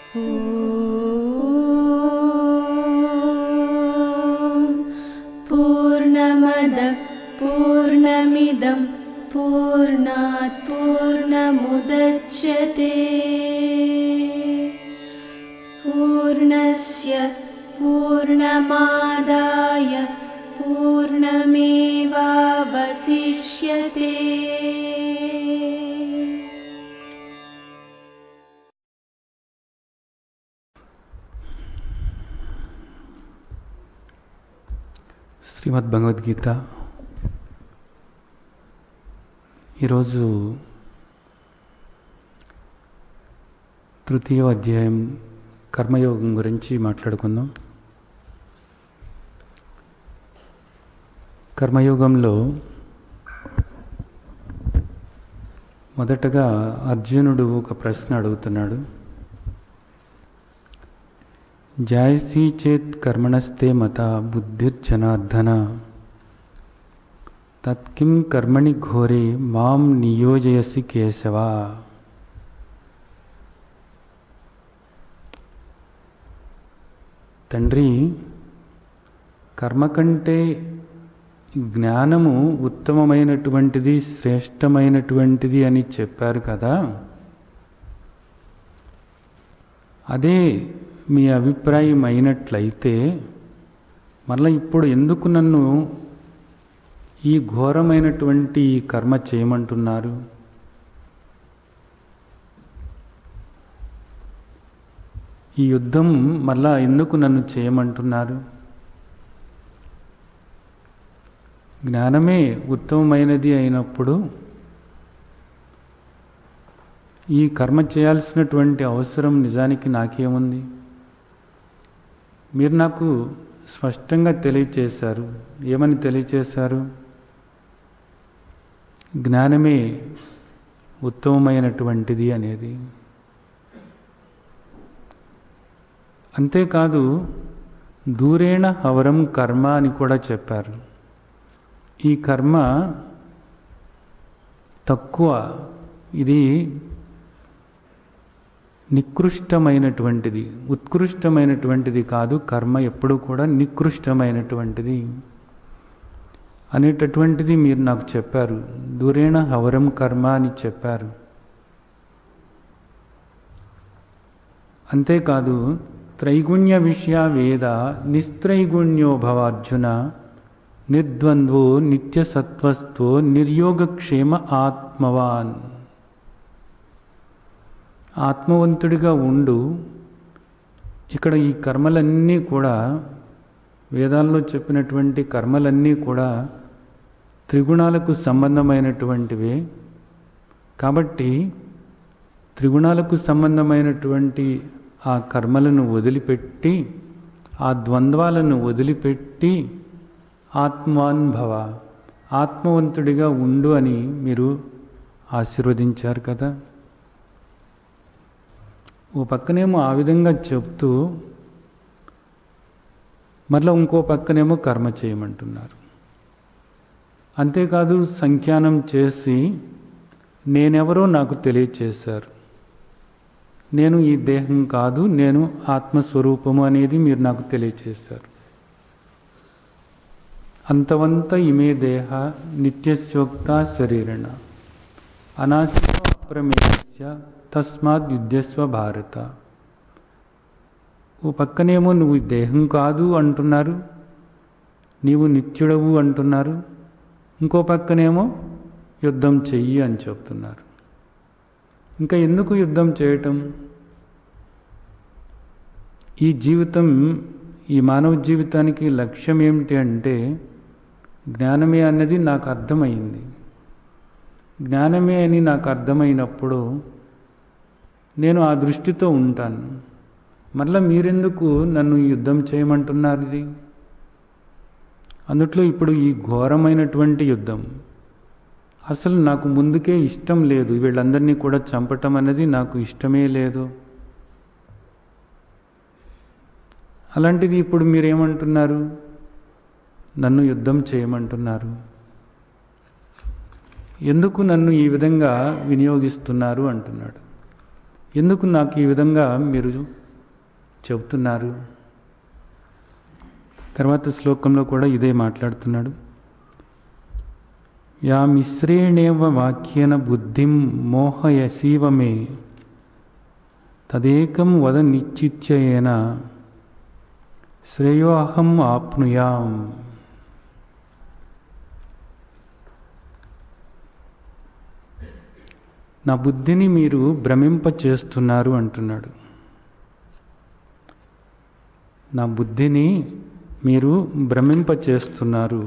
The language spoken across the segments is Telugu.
ॐ पूर्णमदः पूर्णमिदं पूर्णात् पूर्णमुदच्यते पूर्णस्य पूर्णमादाय पूर्णमेवावशिष्यते శ్రీమద్ భగవద్గీత ఈరోజు తృతీయ అధ్యాయం కర్మయోగం గురించి మాట్లాడుకుందాం కర్మయోగంలో మొదటగా అర్జునుడు ఒక ప్రశ్న అడుగుతున్నాడు జాయసి చేత్ కర్మణస్తే మత బుద్ధిర్జనార్దన తత్కిం కర్మణి ఘోరే మాం నియోజయసి కేశవ తండ్రి కర్మ కంటే జ్ఞానము ఉత్తమమైనటువంటిది శ్రేష్టమైనటువంటిది అని చెప్పారు కదా అదే మీ అభిప్రాయం అయినట్లయితే మళ్ళీ ఇప్పుడు ఎందుకు నన్ను ఈ ఘోరమైనటువంటి ఈ కర్మ చేయమంటున్నారు ఈ యుద్ధం మళ్ళా ఎందుకు నన్ను చేయమంటున్నారు జ్ఞానమే ఉత్తమమైనది అయినప్పుడు ఈ కర్మ చేయాల్సినటువంటి అవసరం నిజానికి నాకేముంది మీరు నాకు స్పష్టంగా తెలియచేశారు ఏమని తెలియచేశారు జ్ఞానమే ఉత్తమమైనటువంటిది అనేది అంతేకాదు దూరేణ హవరం కర్మ అని కూడా చెప్పారు ఈ కర్మ తక్కువ ఇది నికృష్టమైనటువంటిది ఉత్కృష్టమైనటువంటిది కాదు కర్మ ఎప్పుడు కూడా నికృష్టమైనటువంటిది అనేటటువంటిది మీరు నాకు చెప్పారు దూరేణ హవరం కర్మ అని చెప్పారు అంతేకాదు త్రైగుణ్య విషయ వేద నిస్త్రైగుణ్యో భవ అర్జున నిర్ద్వంద్వో నిత్యసత్వస్తో నిర్యోగక్షేమ ఆత్మవాన్ ఆత్మవంతుడిగా ఉండు ఇక్కడ ఈ కర్మలన్నీ కూడా వేదాల్లో చెప్పినటువంటి కర్మలన్నీ కూడా త్రిగుణాలకు సంబంధమైనటువంటివే కాబట్టి త్రిగుణాలకు సంబంధమైనటువంటి ఆ కర్మలను వదిలిపెట్టి ఆ ద్వంద్వాలను వదిలిపెట్టి ఆత్మాన్భవ ఆత్మవంతుడిగా ఉండు అని మీరు ఆశీర్వదించారు కదా ఓ పక్కనేమో ఆ విధంగా చెప్తూ మరలా ఇంకో పక్కనేమో కర్మ చేయమంటున్నారు అంతేకాదు సంఖ్యానం చేసి నేనెవరో నాకు తెలియచేశారు నేను ఈ దేహం కాదు నేను ఆత్మస్వరూపము అనేది మీరు నాకు తెలియచేశారు అంతవంత ఇమే దేహ నిత్యస్యోక్త శరీరణ అనాశ అప్రమేయస్య తస్మాత్ యుద్ధస్వ భారత ఓ పక్కనేమో నువ్వు దేహం కాదు అంటున్నారు నీవు నిత్యుడవు అంటున్నారు ఇంకో పక్కనేమో యుద్ధం చెయ్యి అని చెప్తున్నారు ఇంకా ఎందుకు యుద్ధం చేయటం ఈ జీవితం ఈ మానవ జీవితానికి లక్ష్యం ఏమిటి అంటే జ్ఞానమే అన్నది నాకు అర్థమైంది జ్ఞానమే అని నాకు అర్థమైనప్పుడు నేను ఆ దృష్టితో ఉంటాను మళ్ళీ మీరెందుకు నన్ను యుద్ధం చేయమంటున్నారు ఇది అందుట్లో ఇప్పుడు ఈ ఘోరమైనటువంటి యుద్ధం అసలు నాకు ముందుకే ఇష్టం లేదు వీళ్ళందరినీ కూడా చంపటం అనేది నాకు ఇష్టమే లేదు అలాంటిది ఇప్పుడు మీరేమంటున్నారు నన్ను యుద్ధం చేయమంటున్నారు ఎందుకు నన్ను ఈ విధంగా వినియోగిస్తున్నారు అంటున్నాడు ఎందుకు నాకు ఈ విధంగా మీరు చెబుతున్నారు తర్వాత శ్లోకంలో కూడా ఇదే మాట్లాడుతున్నాడు యా మిశ్రేణేవ వాక్యేన బుద్ధిం మోహయసీవ మే తదేకం వద నిశ్చిత్యేన శ్రేయోహం ఆప్నుయాం నా బుద్ధిని మీరు భ్రమింప చేస్తున్నారు అంటున్నాడు నా బుద్ధిని మీరు భ్రమింప చేస్తున్నారు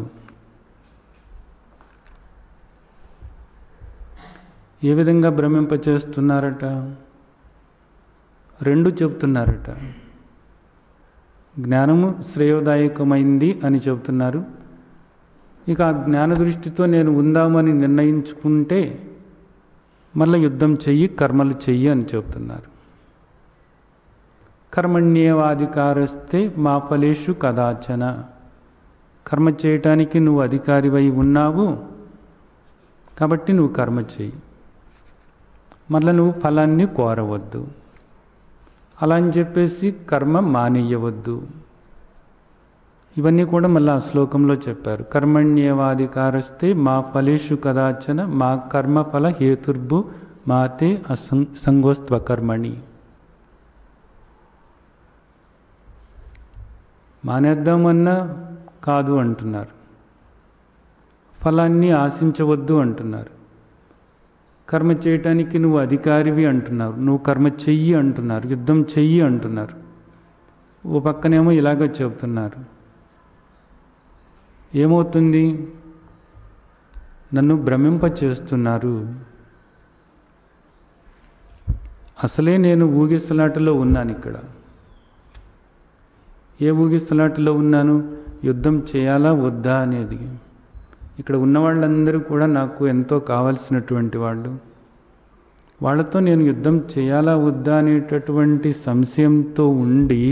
ఏ విధంగా భ్రమింప చేస్తున్నారట రెండు చెప్తున్నారట జ్ఞానము శ్రేయోదాయకమైంది అని చెబుతున్నారు ఇక ఆ జ్ఞాన దృష్టితో నేను ఉందామని నిర్ణయించుకుంటే మళ్ళీ యుద్ధం చెయ్యి కర్మలు చెయ్యి అని చెబుతున్నారు కర్మణ్యేవాధికారస్తే మా ఫలేషు కదాచన కర్మ చేయటానికి నువ్వు అధికారివై ఉన్నావు కాబట్టి నువ్వు కర్మ చెయ్యి మళ్ళీ నువ్వు ఫలాన్ని కోరవద్దు అలా అని చెప్పేసి కర్మ మానేయవద్దు ఇవన్నీ కూడా మళ్ళీ ఆ శ్లోకంలో చెప్పారు కర్మణ్యేవాధికారస్తే మా ఫలేషు కదాచన మా కర్మఫల హేతుర్భు మాతే అసం సంగోస్త్వకర్మణి మానేద్దామన్నా కాదు అంటున్నారు ఫలాన్ని ఆశించవద్దు అంటున్నారు కర్మ చేయటానికి నువ్వు అధికారివి అంటున్నారు నువ్వు కర్మ చెయ్యి అంటున్నారు యుద్ధం చెయ్యి అంటున్నారు ఓ పక్కనేమో ఇలాగ చెబుతున్నారు ఏమవుతుంది నన్ను భ్రమింప చేస్తున్నారు అసలే నేను ఊగిసలాటలో ఉన్నాను ఇక్కడ ఏ ఊగిసలాటలో ఉన్నాను యుద్ధం చేయాలా వద్దా అనేది ఇక్కడ ఉన్న వాళ్ళందరూ కూడా నాకు ఎంతో కావలసినటువంటి వాళ్ళు వాళ్ళతో నేను యుద్ధం చేయాలా వద్దా అనేటటువంటి సంశయంతో ఉండి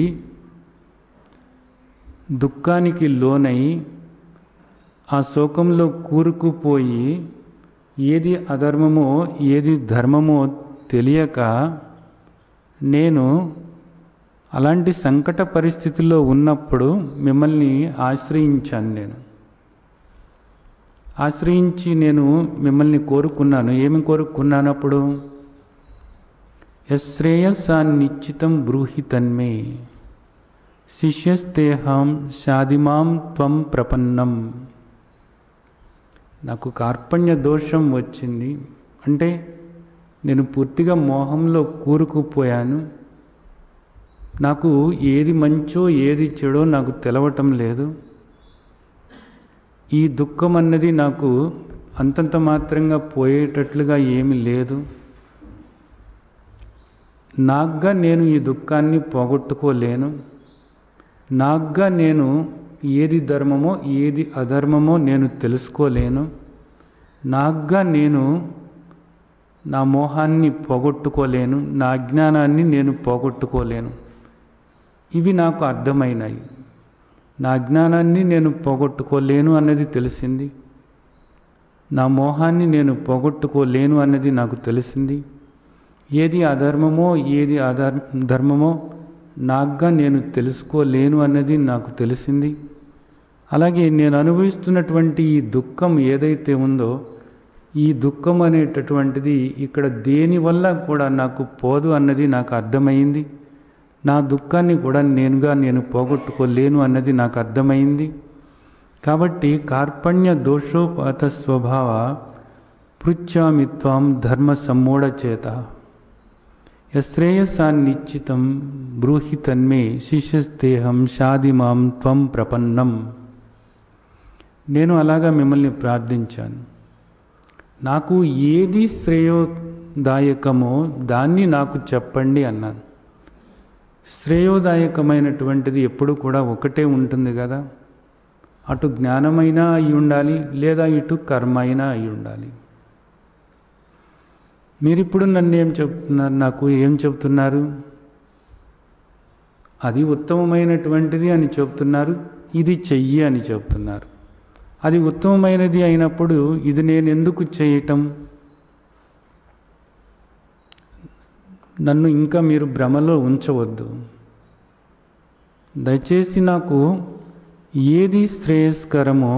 దుఃఖానికి లోనై ఆ శోకంలో కూరుకుపోయి ఏది అధర్మమో ఏది ధర్మమో తెలియక నేను అలాంటి సంకట పరిస్థితిలో ఉన్నప్పుడు మిమ్మల్ని ఆశ్రయించాను నేను ఆశ్రయించి నేను మిమ్మల్ని కోరుకున్నాను ఏమి కోరుకున్నాను అప్పుడు యశ్రేయస్సాన్నిశ్చితం బ్రూహి తన్మే శిష్యస్తేహం షాదిమాం త్వం ప్రపన్నం నాకు కార్పణ్య దోషం వచ్చింది అంటే నేను పూర్తిగా మోహంలో కూరుకుపోయాను నాకు ఏది మంచో ఏది చెడో నాకు తెలవటం లేదు ఈ దుఃఖం అన్నది నాకు అంతంత మాత్రంగా పోయేటట్లుగా ఏమి లేదు నాగ్గా నేను ఈ దుఃఖాన్ని పోగొట్టుకోలేను నాగ్గా నేను ఏది ధర్మమో ఏది అధర్మమో నేను తెలుసుకోలేను నాగ్గా నేను నా మోహాన్ని పోగొట్టుకోలేను నా అజ్ఞానాన్ని నేను పోగొట్టుకోలేను ఇవి నాకు అర్థమైనాయి నా జ్ఞానాన్ని నేను పోగొట్టుకోలేను అన్నది తెలిసింది నా మోహాన్ని నేను పోగొట్టుకోలేను అన్నది నాకు తెలిసింది ఏది అధర్మమో ఏది అధర్ ధర్మమో నాగ్గా నేను తెలుసుకోలేను అన్నది నాకు తెలిసింది అలాగే నేను అనుభవిస్తున్నటువంటి ఈ దుఃఖం ఏదైతే ఉందో ఈ దుఃఖం అనేటటువంటిది ఇక్కడ దేనివల్ల కూడా నాకు పోదు అన్నది నాకు అర్థమైంది నా దుఃఖాన్ని కూడా నేనుగా నేను పోగొట్టుకోలేను అన్నది నాకు అర్థమైంది కాబట్టి కార్పణ్య దోషోపాత స్వభావ పృచ్ఛామి త్వం ధర్మ సమ్మూఢ చేత యశ్రేయసాన్నిశ్చితం బ్రూహి తన్మే శిష్యస్తేహం షాదిమాం త్వం ప్రపన్నం నేను అలాగా మిమ్మల్ని ప్రార్థించాను నాకు ఏది శ్రేయోదాయకమో దాన్ని నాకు చెప్పండి అన్నాను శ్రేయోదాయకమైనటువంటిది ఎప్పుడు కూడా ఒకటే ఉంటుంది కదా అటు జ్ఞానమైనా అయి ఉండాలి లేదా ఇటు కర్మ అయినా అయి ఉండాలి మీరిప్పుడు నన్ను ఏం చెప్తున్నారు నాకు ఏం చెప్తున్నారు అది ఉత్తమమైనటువంటిది అని చెప్తున్నారు ఇది చెయ్యి అని చెప్తున్నారు అది ఉత్తమమైనది అయినప్పుడు ఇది నేను ఎందుకు చేయటం నన్ను ఇంకా మీరు భ్రమలో ఉంచవద్దు దయచేసి నాకు ఏది శ్రేయస్కరమో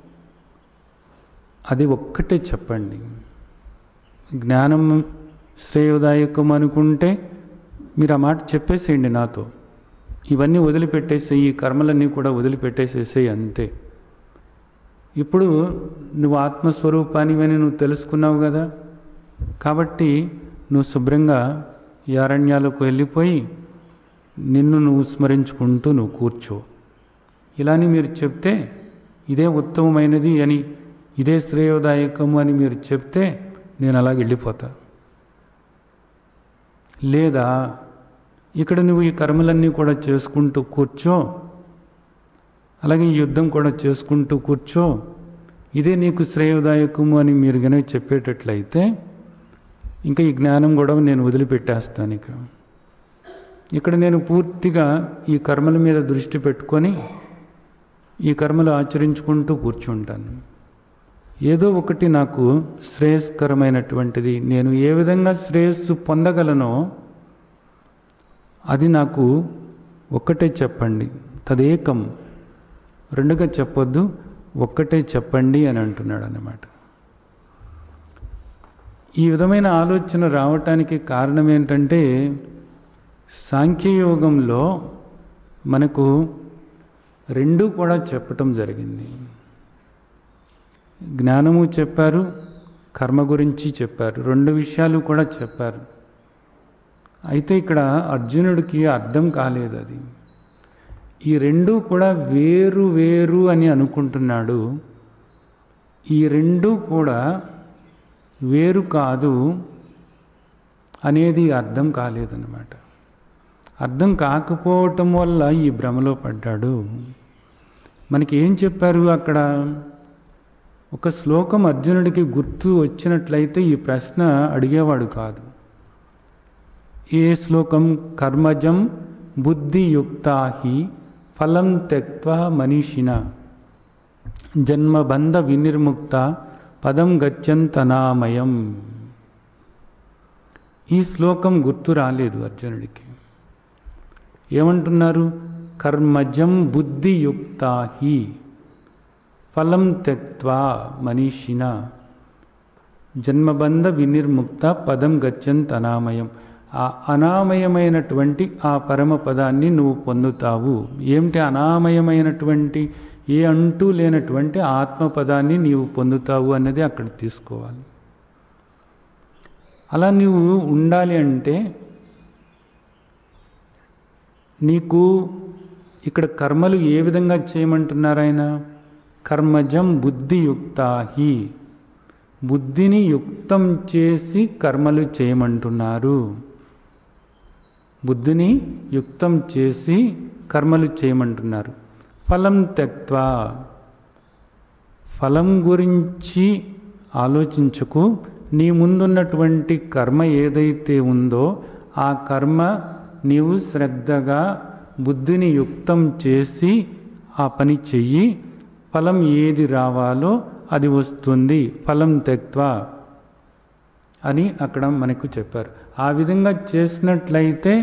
అది ఒక్కటే చెప్పండి జ్ఞానం శ్రేయోదాయకం అనుకుంటే మీరు ఆ మాట చెప్పేసేయండి నాతో ఇవన్నీ వదిలిపెట్టేసేయి ఈ కర్మలన్నీ కూడా వదిలిపెట్టేసేసేయి అంతే ఇప్పుడు నువ్వు ఆత్మస్వరూపానివని నువ్వు తెలుసుకున్నావు కదా కాబట్టి నువ్వు శుభ్రంగా ఈ అరణ్యాలకు వెళ్ళిపోయి నిన్ను నువ్వు స్మరించుకుంటూ నువ్వు కూర్చో ఇలాని మీరు చెప్తే ఇదే ఉత్తమమైనది అని ఇదే శ్రేయోదాయకము అని మీరు చెప్తే నేను అలాగ వెళ్ళిపోతా లేదా ఇక్కడ నువ్వు ఈ కర్మలన్నీ కూడా చేసుకుంటూ కూర్చో అలాగే ఈ యుద్ధం కూడా చేసుకుంటూ కూర్చో ఇదే నీకు శ్రేయోదాయకము అని మీరు కనుక చెప్పేటట్లయితే ఇంకా ఈ జ్ఞానం కూడా నేను వదిలిపెట్టేస్తాను ఇక ఇక్కడ నేను పూర్తిగా ఈ కర్మల మీద దృష్టి పెట్టుకొని ఈ కర్మలు ఆచరించుకుంటూ కూర్చుంటాను ఏదో ఒకటి నాకు శ్రేయస్కరమైనటువంటిది నేను ఏ విధంగా శ్రేయస్సు పొందగలనో అది నాకు ఒక్కటే చెప్పండి తదేకం రెండుగా చెప్పొద్దు ఒక్కటే చెప్పండి అని అంటున్నాడు అన్నమాట ఈ విధమైన ఆలోచన రావటానికి కారణం ఏంటంటే సాంఖ్యయోగంలో మనకు రెండు కూడా చెప్పటం జరిగింది జ్ఞానము చెప్పారు కర్మ గురించి చెప్పారు రెండు విషయాలు కూడా చెప్పారు అయితే ఇక్కడ అర్జునుడికి అర్థం కాలేదు అది ఈ రెండు కూడా వేరు వేరు అని అనుకుంటున్నాడు ఈ రెండు కూడా వేరు కాదు అనేది అర్థం కాలేదన్నమాట అర్థం కాకపోవటం వల్ల ఈ భ్రమలో పడ్డాడు మనకి ఏం చెప్పారు అక్కడ ఒక శ్లోకం అర్జునుడికి గుర్తు వచ్చినట్లయితే ఈ ప్రశ్న అడిగేవాడు కాదు ఏ శ్లోకం కర్మజం బుద్ధియుక్తా హి ఫలం త్యక్వా మనీషిన జన్మబంధ వినిర్ముక్త పదం గచ్చంతనామయం ఈ శ్లోకం గుర్తు రాలేదు అర్జునుడికి ఏమంటున్నారు కర్మజం బుద్ధియుక్తా హి ఫలం త్యక్వా మనీషిన జన్మబంధ వినిర్ముక్త పదం గచ్చంత్ అనామయం ఆ అనామయమైనటువంటి ఆ పరమ పదాన్ని నువ్వు పొందుతావు ఏమిటి అనామయమైనటువంటి ఏ అంటూ లేనటువంటి ఆత్మపదాన్ని నీవు పొందుతావు అన్నది అక్కడ తీసుకోవాలి అలా నీవు ఉండాలి అంటే నీకు ఇక్కడ కర్మలు ఏ విధంగా చేయమంటున్నారు ఆయన కర్మజం బుద్ధియుక్తా హి బుద్ధిని యుక్తం చేసి కర్మలు చేయమంటున్నారు బుద్ధిని యుక్తం చేసి కర్మలు చేయమంటున్నారు ఫలం త్యక్వా ఫలం గురించి ఆలోచించుకు నీ ముందున్నటువంటి కర్మ ఏదైతే ఉందో ఆ కర్మ నీవు శ్రద్ధగా బుద్ధిని యుక్తం చేసి ఆ పని చెయ్యి ఫలం ఏది రావాలో అది వస్తుంది ఫలం తెక్వా అని అక్కడ మనకు చెప్పారు ఆ విధంగా చేసినట్లయితే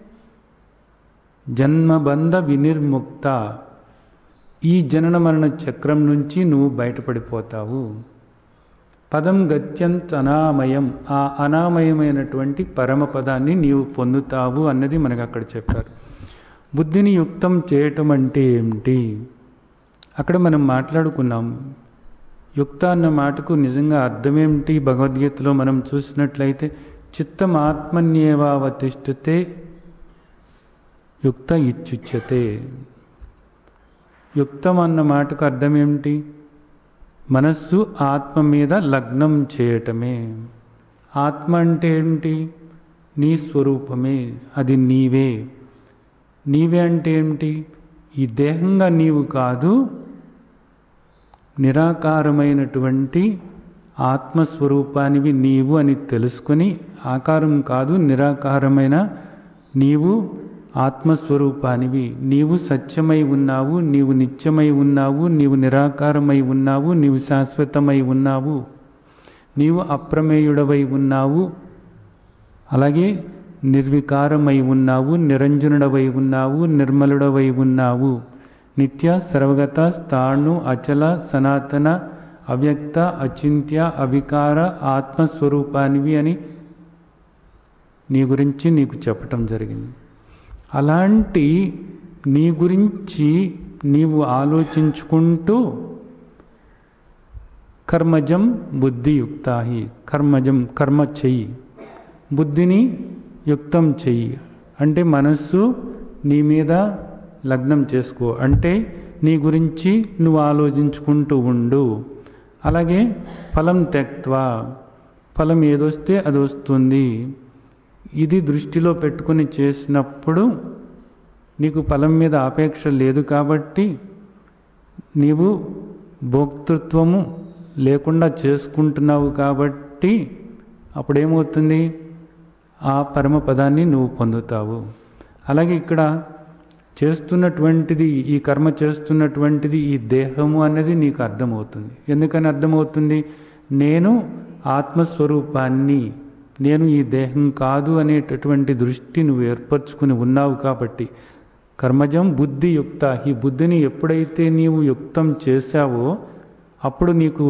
జన్మబంధ వినిర్ముక్త ఈ జనన మరణ చక్రం నుంచి నువ్వు బయటపడిపోతావు పదం గత్యంత్ అనామయం ఆ అనామయమైనటువంటి పరమపదాన్ని నీవు పొందుతావు అన్నది మనకు అక్కడ చెప్పారు బుద్ధిని యుక్తం చేయటం అంటే ఏమిటి అక్కడ మనం మాట్లాడుకున్నాం యుక్త అన్న మాటకు నిజంగా అర్థమేమిటి భగవద్గీతలో మనం చూసినట్లయితే చిత్తం ఆత్మన్యేవావతిష్ఠతే యుక్త ఇచ్చుచ్యతే యుక్తం అన్న మాటకు అర్థం ఏమిటి మనస్సు ఆత్మ మీద లగ్నం చేయటమే ఆత్మ అంటే ఏంటి నీ స్వరూపమే అది నీవే నీవే అంటే ఏమిటి ఈ దేహంగా నీవు కాదు నిరాకారమైనటువంటి ఆత్మస్వరూపానివి నీవు అని తెలుసుకొని ఆకారం కాదు నిరాకారమైన నీవు ఆత్మస్వరూపానివి నీవు సత్యమై ఉన్నావు నీవు నిత్యమై ఉన్నావు నీవు నిరాకారమై ఉన్నావు నీవు శాశ్వతమై ఉన్నావు నీవు అప్రమేయుడవై ఉన్నావు అలాగే నిర్వికారమై ఉన్నావు నిరంజనుడవై ఉన్నావు నిర్మలుడవై ఉన్నావు నిత్య సర్వగత స్థాణు అచల సనాతన అవ్యక్త అచింత్య అవికార ఆత్మస్వరూపానివి అని నీ గురించి నీకు చెప్పటం జరిగింది అలాంటి నీ గురించి నీవు ఆలోచించుకుంటూ కర్మజం బుద్ధియుక్తాహి కర్మజం కర్మ చెయ్యి బుద్ధిని యుక్తం చెయ్యి అంటే మనస్సు నీ మీద లగ్నం చేసుకో అంటే నీ గురించి నువ్వు ఆలోచించుకుంటూ ఉండు అలాగే ఫలం తెక్వా ఫలం ఏదొస్తే అది వస్తుంది ఇది దృష్టిలో పెట్టుకొని చేసినప్పుడు నీకు ఫలం మీద ఆపేక్ష లేదు కాబట్టి నీవు భోక్తృత్వము లేకుండా చేసుకుంటున్నావు కాబట్టి అప్పుడేమవుతుంది ఆ పరమ పదాన్ని నువ్వు పొందుతావు అలాగే ఇక్కడ చేస్తున్నటువంటిది ఈ కర్మ చేస్తున్నటువంటిది ఈ దేహము అనేది నీకు అర్థమవుతుంది ఎందుకని అర్థమవుతుంది నేను ఆత్మస్వరూపాన్ని నేను ఈ దేహం కాదు అనేటటువంటి దృష్టి నువ్వు ఏర్పరచుకుని ఉన్నావు కాబట్టి కర్మజం బుద్ధి యుక్త ఈ బుద్ధిని ఎప్పుడైతే నీవు యుక్తం చేశావో అప్పుడు నీకు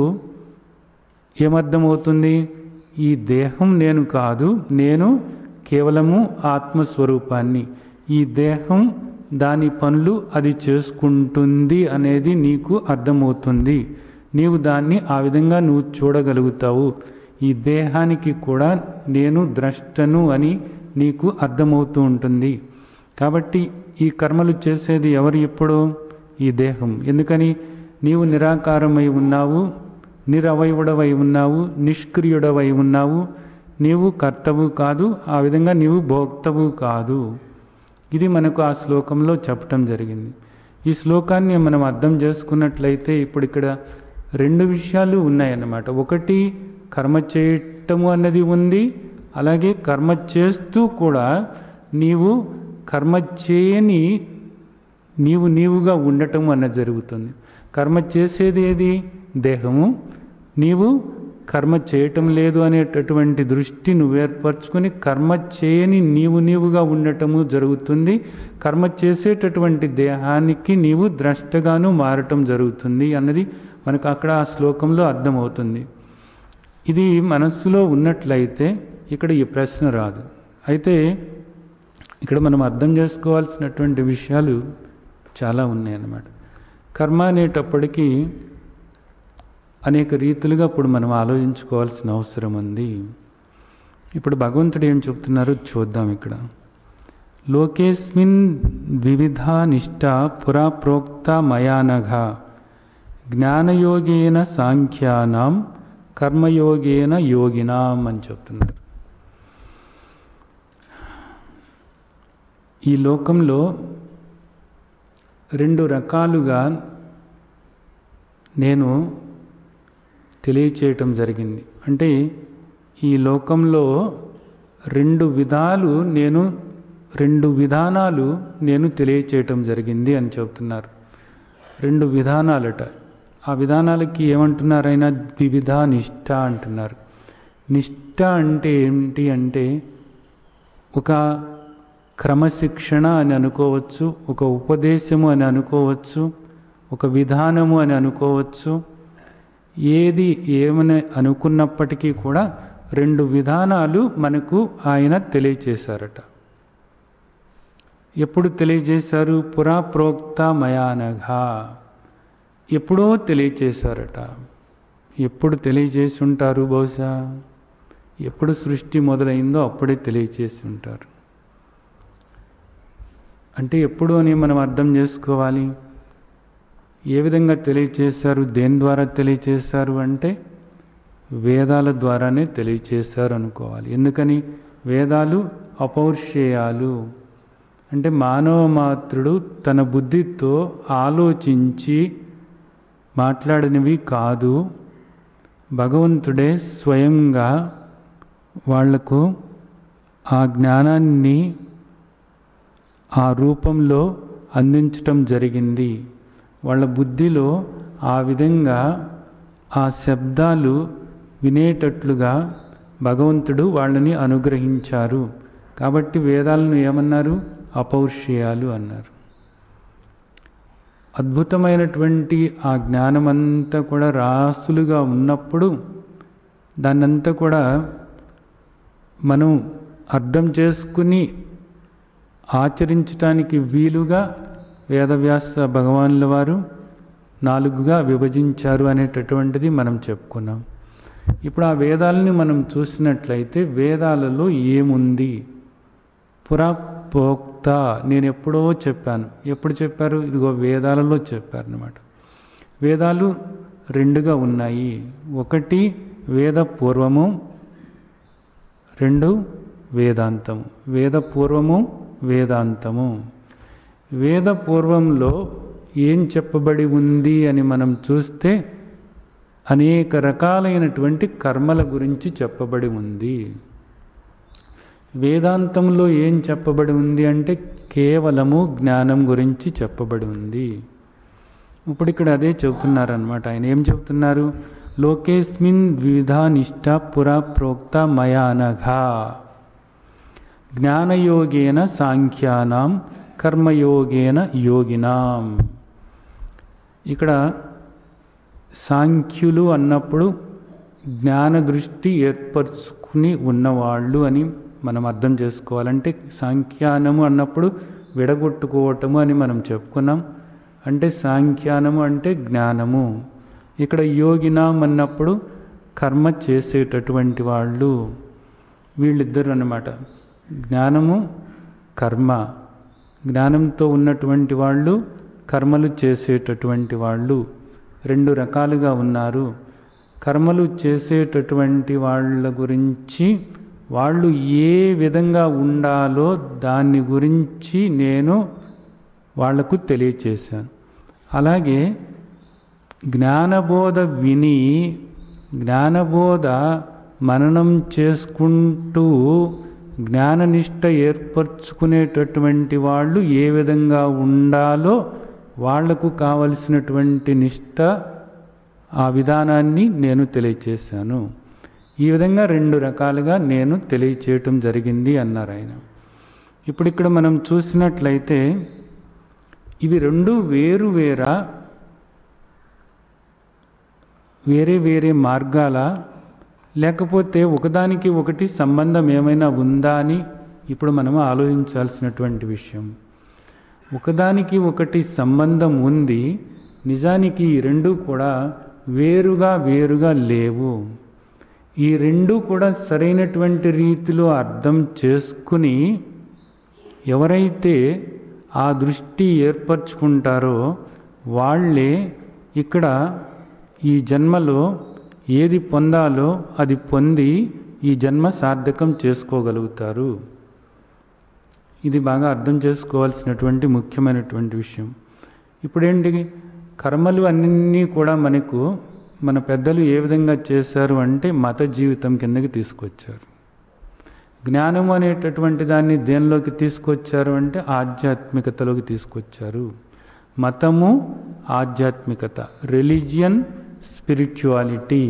ఏమర్థమవుతుంది ఈ దేహం నేను కాదు నేను కేవలము ఆత్మస్వరూపాన్ని ఈ దేహం దాని పనులు అది చేసుకుంటుంది అనేది నీకు అర్థమవుతుంది నీవు దాన్ని ఆ విధంగా నువ్వు చూడగలుగుతావు ఈ దేహానికి కూడా నేను ద్రష్టను అని నీకు అర్థమవుతూ ఉంటుంది కాబట్టి ఈ కర్మలు చేసేది ఎవరు ఎప్పుడు ఈ దేహం ఎందుకని నీవు నిరాకారమై ఉన్నావు నిరవయవుడవై ఉన్నావు నిష్క్రియుడవై ఉన్నావు నీవు కర్తవు కాదు ఆ విధంగా నీవు భోక్తవు కాదు ఇది మనకు ఆ శ్లోకంలో చెప్పటం జరిగింది ఈ శ్లోకాన్ని మనం అర్థం చేసుకున్నట్లయితే ఇప్పుడు ఇక్కడ రెండు విషయాలు ఉన్నాయన్నమాట ఒకటి కర్మ చేయటము అన్నది ఉంది అలాగే కర్మ చేస్తూ కూడా నీవు కర్మ చేయని నీవు నీవుగా ఉండటం అన్నది జరుగుతుంది కర్మ చేసేది ఏది దేహము నీవు కర్మ చేయటం లేదు అనేటటువంటి దృష్టి నువ్వు ఏర్పరచుకొని కర్మ చేయని నీవు నీవుగా ఉండటము జరుగుతుంది కర్మ చేసేటటువంటి దేహానికి నీవు ద్రష్టగాను మారటం జరుగుతుంది అన్నది మనకు అక్కడ ఆ శ్లోకంలో అర్థమవుతుంది ఇది మనస్సులో ఉన్నట్లయితే ఇక్కడ ఈ ప్రశ్న రాదు అయితే ఇక్కడ మనం అర్థం చేసుకోవాల్సినటువంటి విషయాలు చాలా ఉన్నాయన్నమాట కర్మ అనేటప్పటికీ అనేక రీతులుగా ఇప్పుడు మనం ఆలోచించుకోవాల్సిన అవసరం ఉంది ఇప్పుడు భగవంతుడు ఏం చెప్తున్నారో చూద్దాం ఇక్కడ లోకేస్మిన్ ద్వివిధా నిష్ట పురా ప్రోక్త మయానఘ జ్ఞానయోగేన సాంఖ్యానాం కర్మయోగేన యోగినాం అని చెప్తున్నారు ఈ లోకంలో రెండు రకాలుగా నేను తెలియచేయటం జరిగింది అంటే ఈ లోకంలో రెండు విధాలు నేను రెండు విధానాలు నేను తెలియచేయటం జరిగింది అని చెబుతున్నారు రెండు విధానాలట ఆ విధానాలకి ఏమంటున్నారు ఆయన ద్వివిధ నిష్ఠ అంటున్నారు నిష్ఠ అంటే ఏంటి అంటే ఒక క్రమశిక్షణ అని అనుకోవచ్చు ఒక ఉపదేశము అని అనుకోవచ్చు ఒక విధానము అని అనుకోవచ్చు ఏది ఏమని అనుకున్నప్పటికీ కూడా రెండు విధానాలు మనకు ఆయన తెలియచేశారట ఎప్పుడు తెలియజేశారు పురా ప్రోక్త మయానఘ ఎప్పుడో తెలియచేశారట ఎప్పుడు తెలియజేసి ఉంటారు బహుశా ఎప్పుడు సృష్టి మొదలైందో అప్పుడే తెలియచేసి ఉంటారు అంటే ఎప్పుడు అని మనం అర్థం చేసుకోవాలి ఏ విధంగా తెలియచేశారు దేని ద్వారా తెలియచేశారు అంటే వేదాల ద్వారానే తెలియచేశారు అనుకోవాలి ఎందుకని వేదాలు అపౌర్షేయాలు అంటే మానవ మాత్రుడు తన బుద్ధితో ఆలోచించి మాట్లాడినవి కాదు భగవంతుడే స్వయంగా వాళ్లకు ఆ జ్ఞానాన్ని ఆ రూపంలో అందించటం జరిగింది వాళ్ళ బుద్ధిలో ఆ విధంగా ఆ శబ్దాలు వినేటట్లుగా భగవంతుడు వాళ్ళని అనుగ్రహించారు కాబట్టి వేదాలను ఏమన్నారు అపౌరుషేయాలు అన్నారు అద్భుతమైనటువంటి ఆ జ్ఞానమంతా కూడా రాసులుగా ఉన్నప్పుడు దాన్నంతా కూడా మనం అర్థం చేసుకుని ఆచరించటానికి వీలుగా వేదవ్యాస భగవానుల వారు నాలుగుగా విభజించారు అనేటటువంటిది మనం చెప్పుకున్నాం ఇప్పుడు ఆ వేదాలని మనం చూసినట్లయితే వేదాలలో ఏముంది పురాప్రోక్త నేను ఎప్పుడో చెప్పాను ఎప్పుడు చెప్పారు ఇదిగో వేదాలలో చెప్పారు అనమాట వేదాలు రెండుగా ఉన్నాయి ఒకటి వేద పూర్వము రెండు వేదాంతము వేద పూర్వము వేదాంతము వేద పూర్వంలో ఏం చెప్పబడి ఉంది అని మనం చూస్తే అనేక రకాలైనటువంటి కర్మల గురించి చెప్పబడి ఉంది వేదాంతంలో ఏం చెప్పబడి ఉంది అంటే కేవలము జ్ఞానం గురించి చెప్పబడి ఉంది ఇప్పుడు ఇక్కడ అదే చెబుతున్నారనమాట ఆయన ఏం చెబుతున్నారు లోకేస్మిన్ ద్విధా నిష్ట పురా ప్రోక్త మయానఘా జ్ఞానయోగేన సాంఖ్యానాం కర్మయోగేన యోగినాం ఇక్కడ సాంఖ్యులు అన్నప్పుడు జ్ఞాన దృష్టి ఏర్పరచుకుని ఉన్నవాళ్ళు అని మనం అర్థం చేసుకోవాలంటే సాంఖ్యానము అన్నప్పుడు విడగొట్టుకోవటము అని మనం చెప్పుకున్నాం అంటే సాంఖ్యానము అంటే జ్ఞానము ఇక్కడ యోగినాం అన్నప్పుడు కర్మ చేసేటటువంటి వాళ్ళు వీళ్ళిద్దరు అన్నమాట జ్ఞానము కర్మ జ్ఞానంతో ఉన్నటువంటి వాళ్ళు కర్మలు చేసేటటువంటి వాళ్ళు రెండు రకాలుగా ఉన్నారు కర్మలు చేసేటటువంటి వాళ్ళ గురించి వాళ్ళు ఏ విధంగా ఉండాలో దాన్ని గురించి నేను వాళ్లకు తెలియచేశాను అలాగే జ్ఞానబోధ విని జ్ఞానబోధ మననం చేసుకుంటూ జ్ఞాననిష్ట ఏర్పరచుకునేటటువంటి వాళ్ళు ఏ విధంగా ఉండాలో వాళ్లకు కావలసినటువంటి నిష్ట ఆ విధానాన్ని నేను తెలియచేశాను ఈ విధంగా రెండు రకాలుగా నేను తెలియచేయటం జరిగింది అన్నారు ఆయన ఇప్పుడు ఇక్కడ మనం చూసినట్లయితే ఇవి రెండు వేరు వేరా వేరే వేరే మార్గాల లేకపోతే ఒకదానికి ఒకటి సంబంధం ఏమైనా ఉందా అని ఇప్పుడు మనం ఆలోచించాల్సినటువంటి విషయం ఒకదానికి ఒకటి సంబంధం ఉంది నిజానికి ఈ రెండు కూడా వేరుగా వేరుగా లేవు ఈ రెండు కూడా సరైనటువంటి రీతిలో అర్థం చేసుకుని ఎవరైతే ఆ దృష్టి ఏర్పరచుకుంటారో వాళ్ళే ఇక్కడ ఈ జన్మలో ఏది పొందాలో అది పొంది ఈ జన్మ సార్థకం చేసుకోగలుగుతారు ఇది బాగా అర్థం చేసుకోవాల్సినటువంటి ముఖ్యమైనటువంటి విషయం ఇప్పుడేంటి కర్మలు అన్నీ కూడా మనకు మన పెద్దలు ఏ విధంగా చేశారు అంటే మత జీవితం కిందకి తీసుకొచ్చారు జ్ఞానం అనేటటువంటి దాన్ని దేనిలోకి తీసుకొచ్చారు అంటే ఆధ్యాత్మికతలోకి తీసుకొచ్చారు మతము ఆధ్యాత్మికత రిలీజియన్ స్పిరిచువాలిటీ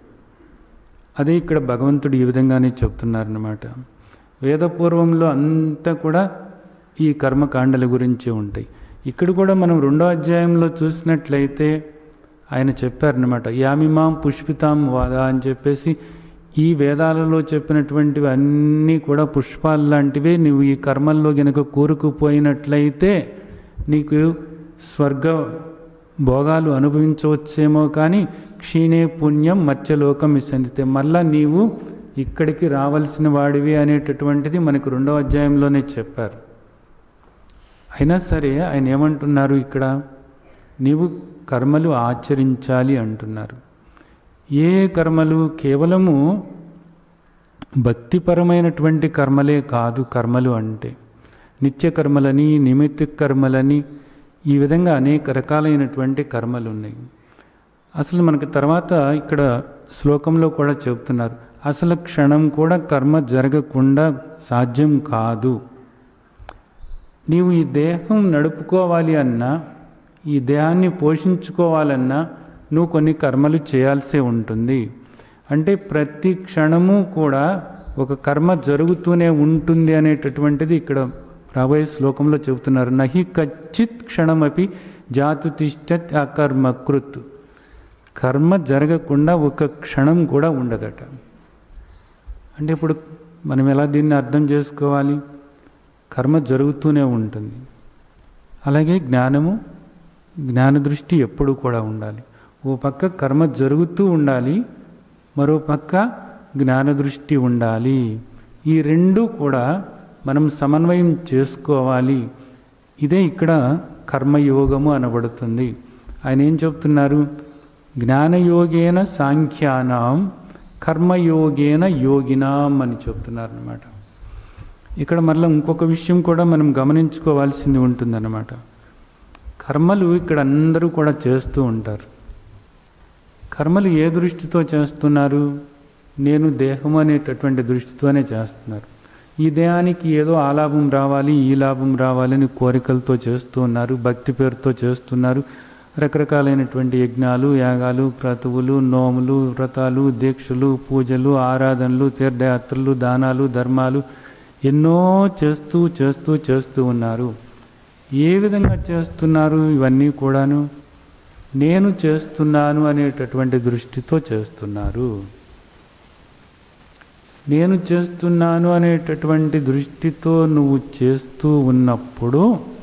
అదే ఇక్కడ భగవంతుడు ఈ విధంగానే చెప్తున్నారన్నమాట వేదపూర్వంలో అంతా కూడా ఈ కర్మకాండల గురించే ఉంటాయి ఇక్కడ కూడా మనం రెండో అధ్యాయంలో చూసినట్లయితే ఆయన చెప్పారనమాట యామిమాం పుష్పితాం వాద అని చెప్పేసి ఈ వేదాలలో చెప్పినటువంటివి అన్నీ కూడా పుష్పాలు లాంటివే నువ్వు ఈ కర్మల్లో గనక కూరుకుపోయినట్లయితే నీకు స్వర్గ భోగాలు అనుభవించవచ్చేమో కానీ క్షీణే పుణ్యం మత్స్యలోకం ఇసందితే మళ్ళా నీవు ఇక్కడికి రావాల్సిన వాడివి అనేటటువంటిది మనకు రెండవ అధ్యాయంలోనే చెప్పారు అయినా సరే ఆయన ఏమంటున్నారు ఇక్కడ నీవు కర్మలు ఆచరించాలి అంటున్నారు ఏ కర్మలు కేవలము భక్తిపరమైనటువంటి కర్మలే కాదు కర్మలు అంటే నిత్య కర్మలని నిమిత్త కర్మలని ఈ విధంగా అనేక రకాలైనటువంటి కర్మలు ఉన్నాయి అసలు మనకి తర్వాత ఇక్కడ శ్లోకంలో కూడా చెబుతున్నారు అసలు క్షణం కూడా కర్మ జరగకుండా సాధ్యం కాదు నీవు ఈ దేహం నడుపుకోవాలి అన్నా ఈ దేహాన్ని పోషించుకోవాలన్నా నువ్వు కొన్ని కర్మలు చేయాల్సి ఉంటుంది అంటే ప్రతి క్షణము కూడా ఒక కర్మ జరుగుతూనే ఉంటుంది అనేటటువంటిది ఇక్కడ రాబోయే శ్లోకంలో చెబుతున్నారు నహి కచ్చిత్ క్షణమపి జాతు తిష్టత్ అకర్మకృత్ కర్మ జరగకుండా ఒక క్షణం కూడా ఉండదట అంటే ఇప్పుడు మనం ఎలా దీన్ని అర్థం చేసుకోవాలి కర్మ జరుగుతూనే ఉంటుంది అలాగే జ్ఞానము జ్ఞాన దృష్టి ఎప్పుడు కూడా ఉండాలి ఓ పక్క కర్మ జరుగుతూ ఉండాలి మరో పక్క జ్ఞాన దృష్టి ఉండాలి ఈ రెండు కూడా మనం సమన్వయం చేసుకోవాలి ఇదే ఇక్కడ కర్మయోగము అనబడుతుంది ఆయన ఏం చెప్తున్నారు జ్ఞానయోగేన సాంఖ్యానాం కర్మయోగేన యోగినాం అని చెప్తున్నారు అనమాట ఇక్కడ మళ్ళీ ఇంకొక విషయం కూడా మనం గమనించుకోవాల్సింది ఉంటుందన్నమాట కర్మలు ఇక్కడ అందరూ కూడా చేస్తూ ఉంటారు కర్మలు ఏ దృష్టితో చేస్తున్నారు నేను దేహం అనేటటువంటి దృష్టితోనే చేస్తున్నారు ఈ దేహానికి ఏదో ఆ లాభం రావాలి ఈ లాభం రావాలని కోరికలతో చేస్తూ ఉన్నారు భక్తి పేరుతో చేస్తున్నారు రకరకాలైనటువంటి యజ్ఞాలు యాగాలు క్రతువులు నోములు వ్రతాలు దీక్షలు పూజలు ఆరాధనలు తీర్థయాత్రలు దానాలు ధర్మాలు ఎన్నో చేస్తూ చేస్తూ చేస్తూ ఉన్నారు ఏ విధంగా చేస్తున్నారు ఇవన్నీ కూడాను నేను చేస్తున్నాను అనేటటువంటి దృష్టితో చేస్తున్నారు నేను చేస్తున్నాను అనేటటువంటి దృష్టితో నువ్వు చేస్తూ ఉన్నప్పుడు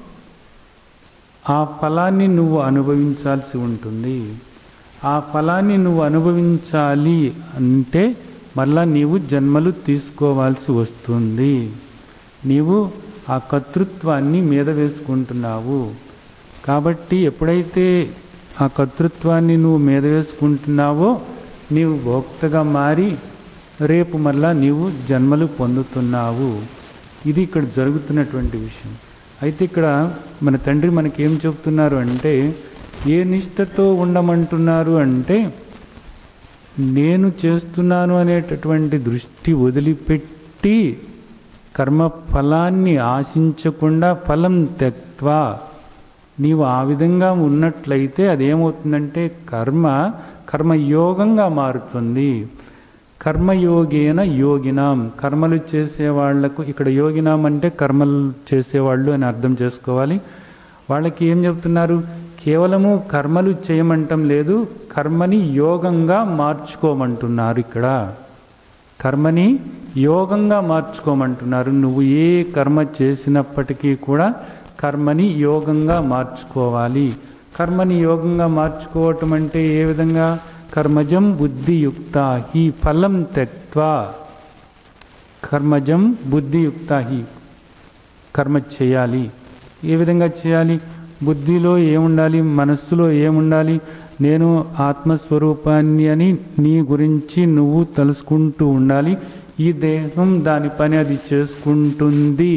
ఆ ఫలాన్ని నువ్వు అనుభవించాల్సి ఉంటుంది ఆ ఫలాన్ని నువ్వు అనుభవించాలి అంటే మళ్ళా నీవు జన్మలు తీసుకోవాల్సి వస్తుంది నీవు ఆ కర్తృత్వాన్ని మీద వేసుకుంటున్నావు కాబట్టి ఎప్పుడైతే ఆ కర్తృత్వాన్ని నువ్వు మీద వేసుకుంటున్నావో నీవు భోక్తగా మారి రేపు మళ్ళా నీవు జన్మలు పొందుతున్నావు ఇది ఇక్కడ జరుగుతున్నటువంటి విషయం అయితే ఇక్కడ మన తండ్రి మనకేం చెప్తున్నారు అంటే ఏ నిష్టతో ఉండమంటున్నారు అంటే నేను చేస్తున్నాను అనేటటువంటి దృష్టి వదిలిపెట్టి కర్మ ఫలాన్ని ఆశించకుండా ఫలం తెక్వా నీవు ఆ విధంగా ఉన్నట్లయితే అదేమవుతుందంటే కర్మ కర్మయోగంగా మారుతుంది కర్మయోగేన యోగినాం కర్మలు చేసేవాళ్లకు ఇక్కడ యోగినాం అంటే కర్మలు చేసేవాళ్ళు అని అర్థం చేసుకోవాలి వాళ్ళకి ఏం చెప్తున్నారు కేవలము కర్మలు చేయమంటం లేదు కర్మని యోగంగా మార్చుకోమంటున్నారు ఇక్కడ కర్మని యోగంగా మార్చుకోమంటున్నారు నువ్వు ఏ కర్మ చేసినప్పటికీ కూడా కర్మని యోగంగా మార్చుకోవాలి కర్మని యోగంగా మార్చుకోవటం అంటే ఏ విధంగా కర్మజం బుద్ధియుక్త హి ఫలం తెక్వా కర్మజం బుద్ధియుక్త హి కర్మ చేయాలి ఏ విధంగా చేయాలి బుద్ధిలో ఏముండాలి మనస్సులో ఏముండాలి నేను ఆత్మస్వరూపాన్ని అని నీ గురించి నువ్వు తెలుసుకుంటూ ఉండాలి ఈ దేహం దాని పని అది చేసుకుంటుంది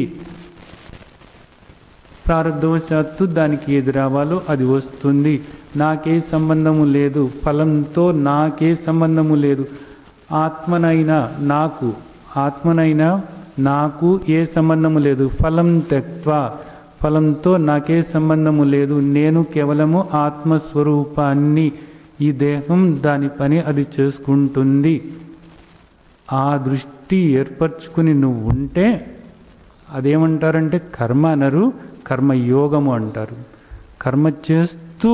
ప్రారంధవశాత్తు దానికి ఏది రావాలో అది వస్తుంది నాకే సంబంధము లేదు ఫలంతో నాకే సంబంధము లేదు ఆత్మనైనా నాకు ఆత్మనైనా నాకు ఏ సంబంధము లేదు ఫలం తెక్వా ఫలంతో నాకే సంబంధము లేదు నేను కేవలము ఆత్మస్వరూపాన్ని ఈ దేహం దాని పని అది చేసుకుంటుంది ఆ దృష్టి ఏర్పరచుకుని నువ్వు ఉంటే అదేమంటారంటే కర్మ అనరు కర్మయోగము అంటారు కర్మ చేస్తూ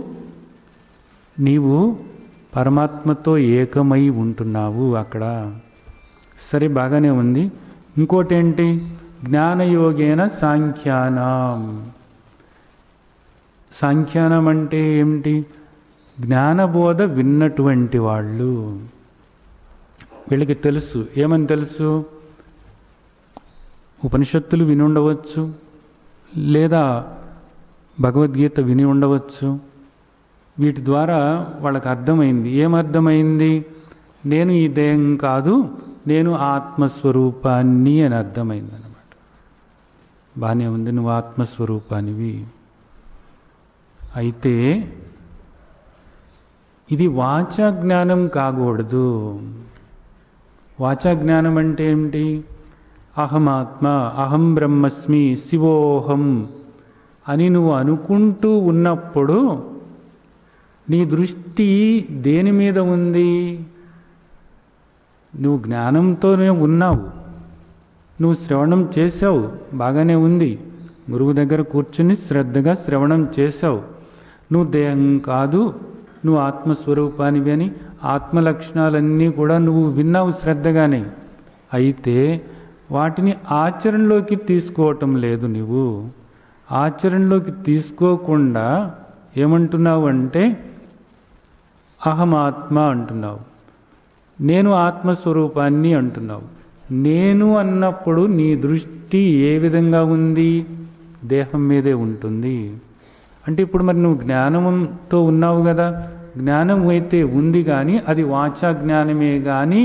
నీవు పరమాత్మతో ఏకమై ఉంటున్నావు అక్కడ సరే బాగానే ఉంది ఇంకోటి ఏంటి జ్ఞానయోగేన సాంఖ్యానం సాంఖ్యానం అంటే ఏమిటి జ్ఞానబోధ విన్నటువంటి వాళ్ళు వీళ్ళకి తెలుసు ఏమని తెలుసు ఉపనిషత్తులు విని ఉండవచ్చు లేదా భగవద్గీత విని ఉండవచ్చు వీటి ద్వారా వాళ్ళకి అర్థమైంది ఏమర్థమైంది నేను ఈ దేహం కాదు నేను ఆత్మస్వరూపాన్ని అని అర్థమైంది అనమాట బాగానే ఉంది నువ్వు ఆత్మస్వరూపానివి అయితే ఇది వాచా జ్ఞానం కాకూడదు వాచా జ్ఞానం అంటే ఏమిటి అహమాత్మ అహం బ్రహ్మస్మి శివోహం అని నువ్వు అనుకుంటూ ఉన్నప్పుడు నీ దృష్టి దేని మీద ఉంది నువ్వు జ్ఞానంతోనే ఉన్నావు నువ్వు శ్రవణం చేసావు బాగానే ఉంది గురువు దగ్గర కూర్చుని శ్రద్ధగా శ్రవణం చేసావు నువ్వు దేహం కాదు నువ్వు ఆత్మస్వరూపానివి అని ఆత్మ లక్షణాలన్నీ కూడా నువ్వు విన్నావు శ్రద్ధగానే అయితే వాటిని ఆచరణలోకి తీసుకోవటం లేదు నువ్వు ఆచరణలోకి తీసుకోకుండా ఏమంటున్నావు అంటే అహమాత్మ అంటున్నావు నేను ఆత్మస్వరూపాన్ని అంటున్నావు నేను అన్నప్పుడు నీ దృష్టి ఏ విధంగా ఉంది దేహం మీదే ఉంటుంది అంటే ఇప్పుడు మరి నువ్వు జ్ఞానంతో ఉన్నావు కదా జ్ఞానం అయితే ఉంది కానీ అది వాచా జ్ఞానమే కానీ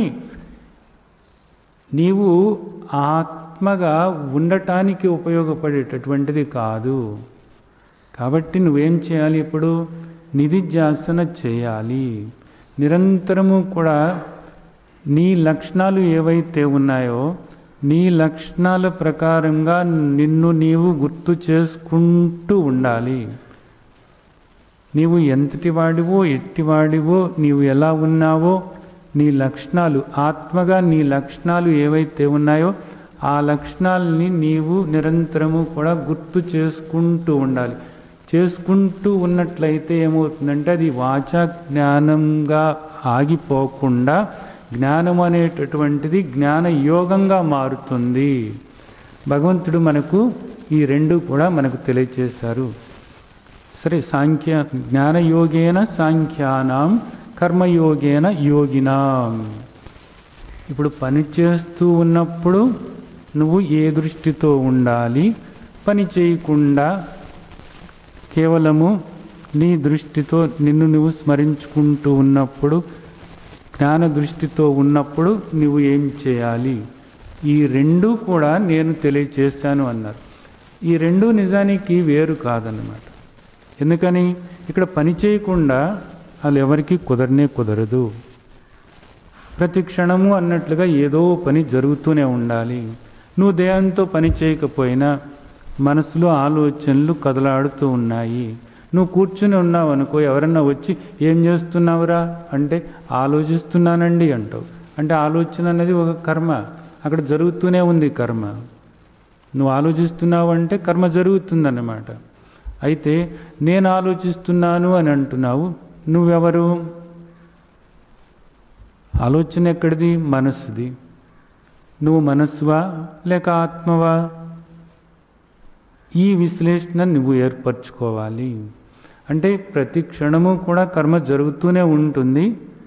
నీవు ఆత్మగా ఉండటానికి ఉపయోగపడేటటువంటిది కాదు కాబట్టి నువ్వేం చేయాలి ఇప్పుడు నిధిధ్యాసన చేయాలి నిరంతరము కూడా నీ లక్షణాలు ఏవైతే ఉన్నాయో నీ లక్షణాల ప్రకారంగా నిన్ను నీవు గుర్తు చేసుకుంటూ ఉండాలి నీవు ఎంతటి వాడివో ఎట్టివాడివో నీవు ఎలా ఉన్నావో నీ లక్షణాలు ఆత్మగా నీ లక్షణాలు ఏవైతే ఉన్నాయో ఆ లక్షణాలని నీవు నిరంతరము కూడా గుర్తు చేసుకుంటూ ఉండాలి చేసుకుంటూ ఉన్నట్లయితే ఏమవుతుందంటే అది వాచా జ్ఞానంగా ఆగిపోకుండా జ్ఞానం అనేటటువంటిది జ్ఞాన యోగంగా మారుతుంది భగవంతుడు మనకు ఈ రెండు కూడా మనకు తెలియచేశారు సరే సాంఖ్య జ్ఞానయోగేన సాంఖ్యానాం కర్మయోగేన యోగినాం ఇప్పుడు పని చేస్తూ ఉన్నప్పుడు నువ్వు ఏ దృష్టితో ఉండాలి పని చేయకుండా కేవలము నీ దృష్టితో నిన్ను నువ్వు స్మరించుకుంటూ ఉన్నప్పుడు జ్ఞాన దృష్టితో ఉన్నప్పుడు నువ్వు ఏం చేయాలి ఈ రెండు కూడా నేను తెలియచేశాను అన్నారు ఈ రెండు నిజానికి వేరు కాదన్నమాట ఎందుకని ఇక్కడ పని చేయకుండా వాళ్ళు ఎవరికి కుదరనే కుదరదు ప్రతి క్షణము అన్నట్లుగా ఏదో పని జరుగుతూనే ఉండాలి నువ్వు దేహంతో పని చేయకపోయినా మనసులో ఆలోచనలు కదలాడుతూ ఉన్నాయి నువ్వు కూర్చుని ఉన్నావు అనుకో ఎవరన్నా వచ్చి ఏం చేస్తున్నావురా అంటే ఆలోచిస్తున్నానండి అంటావు అంటే ఆలోచన అనేది ఒక కర్మ అక్కడ జరుగుతూనే ఉంది కర్మ నువ్వు ఆలోచిస్తున్నావు అంటే కర్మ జరుగుతుందన్నమాట అయితే నేను ఆలోచిస్తున్నాను అని అంటున్నావు నువ్వెవరు ఆలోచన ఎక్కడిది మనస్సుది నువ్వు మనస్సువా లేక ఆత్మవా ఈ విశ్లేషణ నువ్వు ఏర్పరచుకోవాలి అంటే ప్రతి క్షణము కూడా కర్మ జరుగుతూనే ఉంటుంది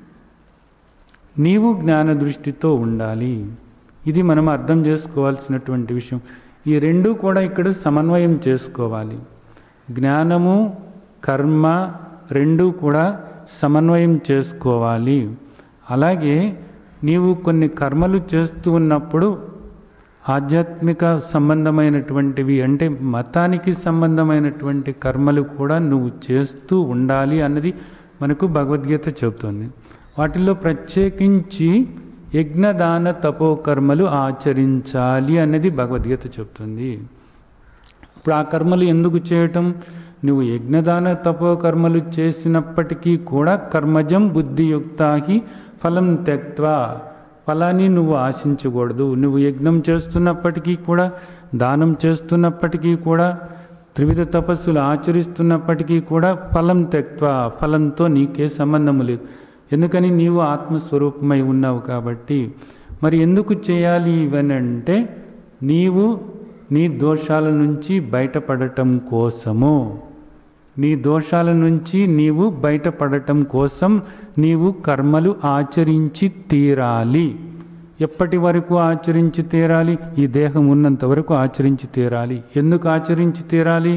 నీవు జ్ఞాన దృష్టితో ఉండాలి ఇది మనం అర్థం చేసుకోవాల్సినటువంటి విషయం ఈ రెండు కూడా ఇక్కడ సమన్వయం చేసుకోవాలి జ్ఞానము కర్మ రెండు కూడా సమన్వయం చేసుకోవాలి అలాగే నీవు కొన్ని కర్మలు చేస్తూ ఉన్నప్పుడు ఆధ్యాత్మిక సంబంధమైనటువంటివి అంటే మతానికి సంబంధమైనటువంటి కర్మలు కూడా నువ్వు చేస్తూ ఉండాలి అన్నది మనకు భగవద్గీత చెబుతుంది వాటిల్లో ప్రత్యేకించి యజ్ఞదాన తపోకర్మలు ఆచరించాలి అనేది భగవద్గీత చెప్తుంది ఇప్పుడు ఆ కర్మలు ఎందుకు చేయటం నువ్వు యజ్ఞదాన తపోకర్మలు చేసినప్పటికీ కూడా కర్మజం బుద్ధియుక్తాహి ఫలం త్యక్వా ఫలాన్ని నువ్వు ఆశించకూడదు నువ్వు యజ్ఞం చేస్తున్నప్పటికీ కూడా దానం చేస్తున్నప్పటికీ కూడా త్రివిధ తపస్సులు ఆచరిస్తున్నప్పటికీ కూడా ఫలం త్యక్వా ఫలంతో నీకే సంబంధము లేదు ఎందుకని నీవు ఆత్మస్వరూపమై ఉన్నావు కాబట్టి మరి ఎందుకు చేయాలి ఇవని అంటే నీవు నీ దోషాల నుంచి బయటపడటం కోసము నీ దోషాల నుంచి నీవు బయటపడటం కోసం నీవు కర్మలు ఆచరించి తీరాలి ఎప్పటి వరకు ఆచరించి తీరాలి ఈ దేహం ఉన్నంత వరకు ఆచరించి తీరాలి ఎందుకు ఆచరించి తీరాలి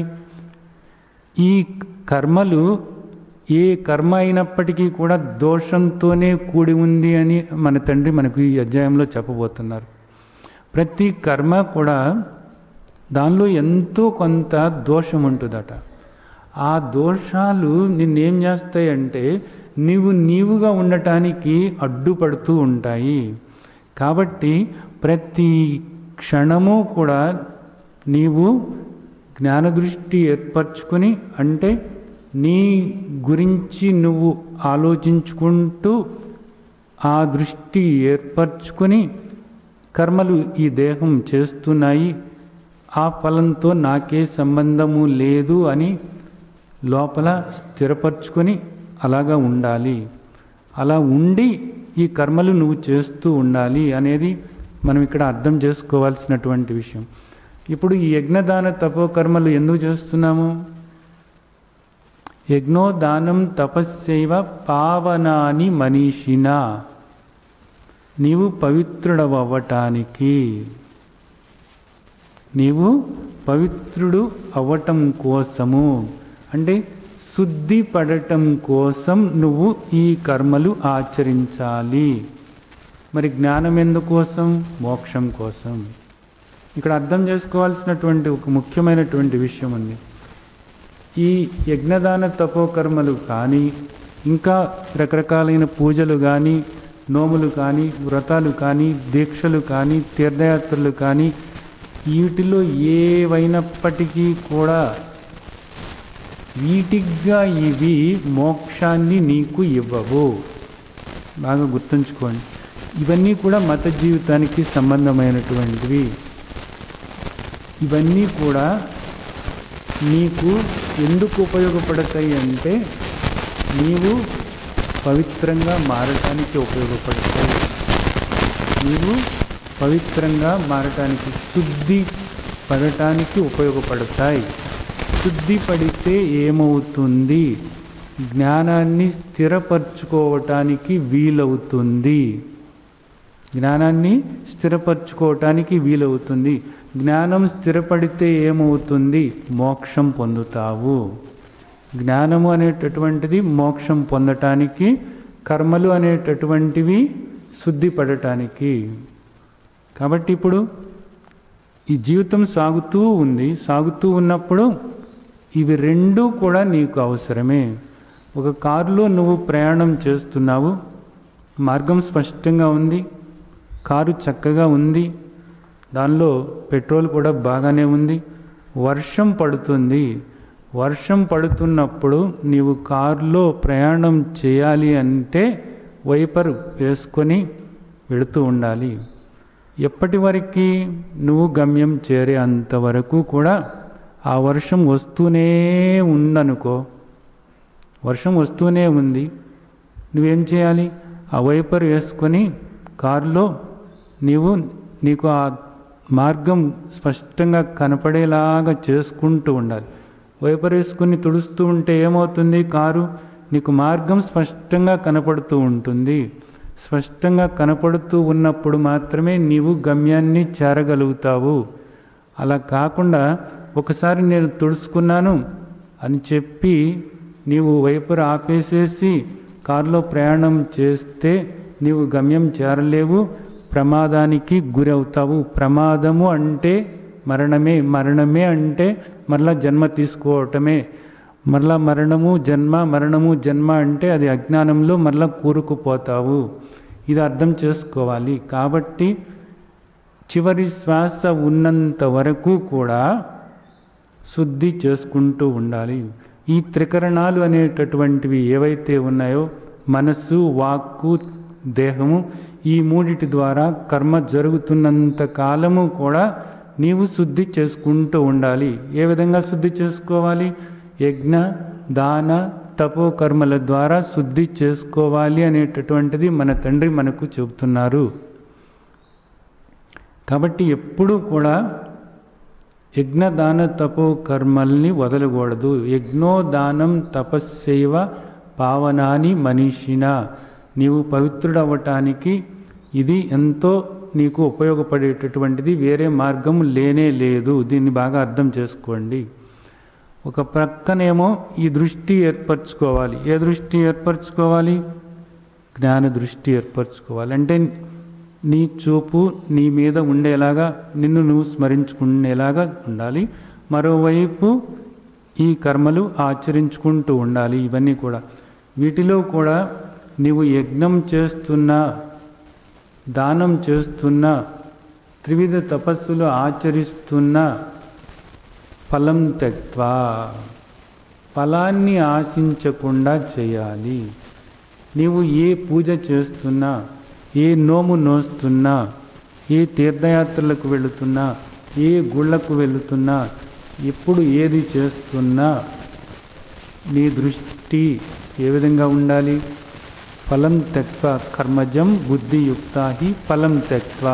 ఈ కర్మలు ఏ కర్మ అయినప్పటికీ కూడా దోషంతోనే కూడి ఉంది అని మన తండ్రి మనకు ఈ అధ్యాయంలో చెప్పబోతున్నారు ప్రతి కర్మ కూడా దానిలో ఎంతో కొంత దోషం ఉంటుందట ఆ దోషాలు నిన్నేం చేస్తాయంటే నీవు నీవుగా ఉండటానికి అడ్డుపడుతూ ఉంటాయి కాబట్టి ప్రతి క్షణము కూడా నీవు జ్ఞానదృష్టి ఏర్పరచుకుని అంటే నీ గురించి నువ్వు ఆలోచించుకుంటూ ఆ దృష్టి ఏర్పరచుకొని కర్మలు ఈ దేహం చేస్తున్నాయి ఆ ఫలంతో నాకే సంబంధము లేదు అని లోపల స్థిరపరచుకొని అలాగా ఉండాలి అలా ఉండి ఈ కర్మలు నువ్వు చేస్తూ ఉండాలి అనేది మనం ఇక్కడ అర్థం చేసుకోవాల్సినటువంటి విషయం ఇప్పుడు ఈ యజ్ఞదాన తపోకర్మలు ఎందుకు చేస్తున్నాము యజ్ఞోదానం తపస్సైవ పావనాని మనీషిన నీవు పవిత్రుడవటానికి నీవు పవిత్రుడు అవ్వటం కోసము అంటే శుద్ధి పడటం కోసం నువ్వు ఈ కర్మలు ఆచరించాలి మరి జ్ఞానం ఎందుకోసం మోక్షం కోసం ఇక్కడ అర్థం చేసుకోవాల్సినటువంటి ఒక ముఖ్యమైనటువంటి విషయం ఉంది ఈ యజ్ఞదాన తపోకర్మలు కానీ ఇంకా రకరకాలైన పూజలు కానీ నోములు కానీ వ్రతాలు కానీ దీక్షలు కానీ తీర్థయాత్రలు కానీ వీటిలో ఏవైనప్పటికీ కూడా వీటిగా ఇవి మోక్షాన్ని నీకు ఇవ్వవు బాగా గుర్తుంచుకోండి ఇవన్నీ కూడా మత జీవితానికి సంబంధమైనటువంటివి ఇవన్నీ కూడా నీకు ఎందుకు ఉపయోగపడతాయి అంటే నీవు పవిత్రంగా మారటానికి ఉపయోగపడతాయి నీవు పవిత్రంగా మారటానికి శుద్ధి పడటానికి ఉపయోగపడతాయి శుద్ధి పడితే ఏమవుతుంది జ్ఞానాన్ని స్థిరపరచుకోవటానికి వీలవుతుంది జ్ఞానాన్ని స్థిరపరచుకోవటానికి వీలవుతుంది జ్ఞానం స్థిరపడితే ఏమవుతుంది మోక్షం పొందుతావు జ్ఞానము అనేటటువంటిది మోక్షం పొందటానికి కర్మలు అనేటటువంటివి శుద్ధి పడటానికి కాబట్టి ఇప్పుడు ఈ జీవితం సాగుతూ ఉంది సాగుతూ ఉన్నప్పుడు ఇవి రెండూ కూడా నీకు అవసరమే ఒక కారులో నువ్వు ప్రయాణం చేస్తున్నావు మార్గం స్పష్టంగా ఉంది కారు చక్కగా ఉంది దానిలో పెట్రోల్ కూడా బాగానే ఉంది వర్షం పడుతుంది వర్షం పడుతున్నప్పుడు నీవు కారులో ప్రయాణం చేయాలి అంటే వైపర్ వేసుకొని వెళుతూ ఉండాలి ఎప్పటి వరకు నువ్వు గమ్యం చేరే అంతవరకు కూడా ఆ వర్షం వస్తూనే ఉందనుకో వర్షం వస్తూనే ఉంది నువ్వేం చేయాలి ఆ వైపర్ వేసుకొని కారులో నీవు నీకు ఆ మార్గం స్పష్టంగా కనపడేలాగా చేసుకుంటూ ఉండాలి వైపర్ వేసుకుని తుడుస్తూ ఉంటే ఏమవుతుంది కారు నీకు మార్గం స్పష్టంగా కనపడుతూ ఉంటుంది స్పష్టంగా కనపడుతూ ఉన్నప్పుడు మాత్రమే నీవు గమ్యాన్ని చేరగలుగుతావు అలా కాకుండా ఒకసారి నేను తుడుచుకున్నాను అని చెప్పి నీవు వైపర్ ఆపేసేసి కారులో ప్రయాణం చేస్తే నీవు గమ్యం చేరలేవు ప్రమాదానికి గురవుతావు ప్రమాదము అంటే మరణమే మరణమే అంటే మరలా జన్మ తీసుకోవటమే మరలా మరణము జన్మ మరణము జన్మ అంటే అది అజ్ఞానంలో మరలా కూరుకుపోతావు ఇది అర్థం చేసుకోవాలి కాబట్టి చివరి శ్వాస ఉన్నంత వరకు కూడా శుద్ధి చేసుకుంటూ ఉండాలి ఈ త్రికరణాలు అనేటటువంటివి ఏవైతే ఉన్నాయో మనస్సు వాక్కు దేహము ఈ మూడిటి ద్వారా కర్మ జరుగుతున్నంత కాలము కూడా నీవు శుద్ధి చేసుకుంటూ ఉండాలి ఏ విధంగా శుద్ధి చేసుకోవాలి యజ్ఞ దాన తపో కర్మల ద్వారా శుద్ధి చేసుకోవాలి అనేటటువంటిది మన తండ్రి మనకు చెబుతున్నారు కాబట్టి ఎప్పుడూ కూడా యజ్ఞదాన తపో కర్మల్ని వదలకూడదు యజ్ఞోదానం తపస్సైవ పావనాని మనీషిన నీవు పవిత్రుడవటానికి ఇది ఎంతో నీకు ఉపయోగపడేటటువంటిది వేరే మార్గం లేనే లేదు దీన్ని బాగా అర్థం చేసుకోండి ఒక ప్రక్కనేమో ఈ దృష్టి ఏర్పరచుకోవాలి ఏ దృష్టి ఏర్పరచుకోవాలి జ్ఞాన దృష్టి ఏర్పరచుకోవాలి అంటే నీ చూపు నీ మీద ఉండేలాగా నిన్ను నువ్వు స్మరించుకునేలాగా ఉండాలి మరోవైపు ఈ కర్మలు ఆచరించుకుంటూ ఉండాలి ఇవన్నీ కూడా వీటిలో కూడా నీవు యజ్ఞం చేస్తున్నా దానం చేస్తున్నా త్రివిధ తపస్సులు ఆచరిస్తున్నా ఫలం తెక్వా ఫలాన్ని ఆశించకుండా చేయాలి నీవు ఏ పూజ చేస్తున్నా ఏ నోము నోస్తున్నా ఏ తీర్థయాత్రలకు వెళుతున్నా ఏ గుళ్ళకు వెళుతున్నా ఎప్పుడు ఏది చేస్తున్నా నీ దృష్టి ఏ విధంగా ఉండాలి ఫలం తెక్వ కర్మజం బుద్ధియుక్త హి ఫలం తెక్వ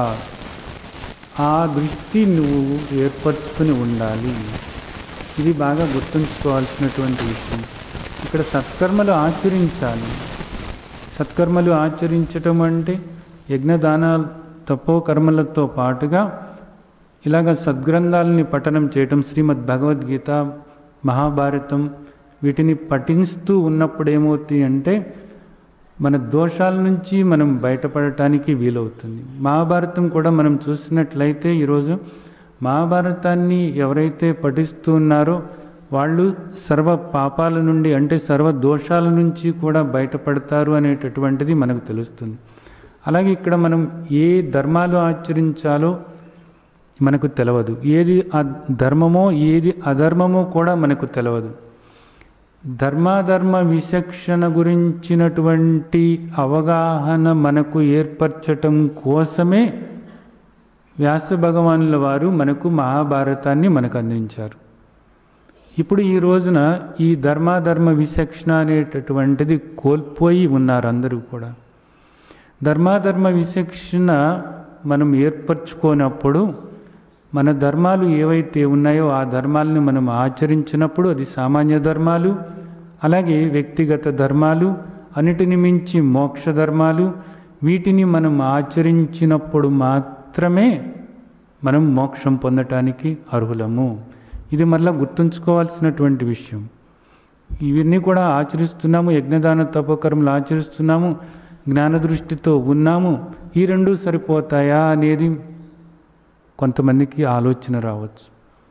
ఆ దృష్టి నువ్వు ఏర్పరచుకుని ఉండాలి ఇది బాగా గుర్తుంచుకోవాల్సినటువంటి విషయం ఇక్కడ సత్కర్మలు ఆచరించాలి సత్కర్మలు ఆచరించటం అంటే యజ్ఞదానాలు తపో కర్మలతో పాటుగా ఇలాగ సద్గ్రంథాలని పఠనం చేయటం శ్రీమద్ భగవద్గీత మహాభారతం వీటిని పఠిస్తూ ఉన్నప్పుడు ఏమవుతుంది అంటే మన దోషాల నుంచి మనం బయటపడటానికి వీలవుతుంది మహాభారతం కూడా మనం చూసినట్లయితే ఈరోజు మహాభారతాన్ని ఎవరైతే పఠిస్తూ ఉన్నారో వాళ్ళు సర్వ పాపాల నుండి అంటే సర్వ దోషాల నుంచి కూడా బయటపడతారు అనేటటువంటిది మనకు తెలుస్తుంది అలాగే ఇక్కడ మనం ఏ ధర్మాలు ఆచరించాలో మనకు తెలియదు ఏది ధర్మమో ఏది అధర్మమో కూడా మనకు తెలియదు ధర్మాధర్మ విచక్షణ గురించినటువంటి అవగాహన మనకు ఏర్పరచటం కోసమే వ్యాస భగవానుల వారు మనకు మహాభారతాన్ని మనకు అందించారు ఇప్పుడు ఈ రోజున ఈ ధర్మాధర్మ విచక్షణ అనేటటువంటిది కోల్పోయి ఉన్నారు అందరూ కూడా ధర్మాధర్మ విచక్షణ మనం ఏర్పరచుకోనప్పుడు మన ధర్మాలు ఏవైతే ఉన్నాయో ఆ ధర్మాలను మనం ఆచరించినప్పుడు అది సామాన్య ధర్మాలు అలాగే వ్యక్తిగత ధర్మాలు అన్నిటిని మించి మోక్ష ధర్మాలు వీటిని మనం ఆచరించినప్పుడు మాత్రమే మనం మోక్షం పొందటానికి అర్హులము ఇది మళ్ళా గుర్తుంచుకోవాల్సినటువంటి విషయం ఇవన్నీ కూడా ఆచరిస్తున్నాము యజ్ఞదాన తపోకర్మలు ఆచరిస్తున్నాము జ్ఞాన దృష్టితో ఉన్నాము ఈ రెండు సరిపోతాయా అనేది కొంతమందికి ఆలోచన రావచ్చు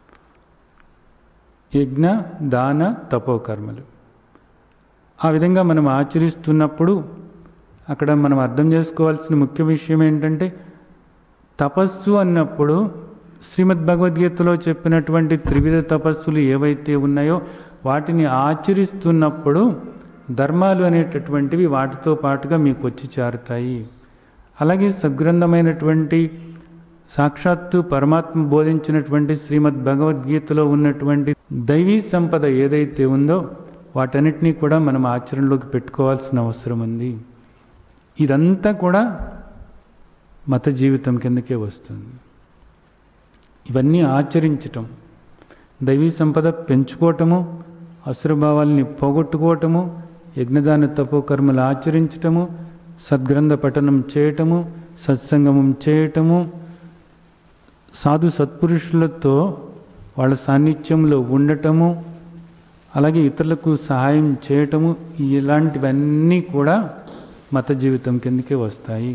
యజ్ఞ దాన తపోకర్మలు ఆ విధంగా మనం ఆచరిస్తున్నప్పుడు అక్కడ మనం అర్థం చేసుకోవాల్సిన ముఖ్య విషయం ఏంటంటే తపస్సు అన్నప్పుడు శ్రీమద్ భగవద్గీతలో చెప్పినటువంటి త్రివిధ తపస్సులు ఏవైతే ఉన్నాయో వాటిని ఆచరిస్తున్నప్పుడు ధర్మాలు అనేటటువంటివి వాటితో పాటుగా మీకు వచ్చి చేరుతాయి అలాగే సద్గ్రంథమైనటువంటి సాక్షాత్తు పరమాత్మ బోధించినటువంటి శ్రీమద్ భగవద్గీతలో ఉన్నటువంటి దైవీ సంపద ఏదైతే ఉందో వాటన్నిటినీ కూడా మనం ఆచరణలోకి పెట్టుకోవాల్సిన అవసరం ఉంది ఇదంతా కూడా మత జీవితం కిందకే వస్తుంది ఇవన్నీ ఆచరించటం దైవీ సంపద పెంచుకోవటము అసురభావాల్ని పోగొట్టుకోవటము యజ్ఞదాన తపోకర్మలు ఆచరించటము సద్గ్రంథ పఠనం చేయటము సత్సంగమం చేయటము సాధు సత్పురుషులతో వాళ్ళ సాన్నిధ్యంలో ఉండటము అలాగే ఇతరులకు సహాయం చేయటము ఇలాంటివన్నీ కూడా మత జీవితం కిందకే వస్తాయి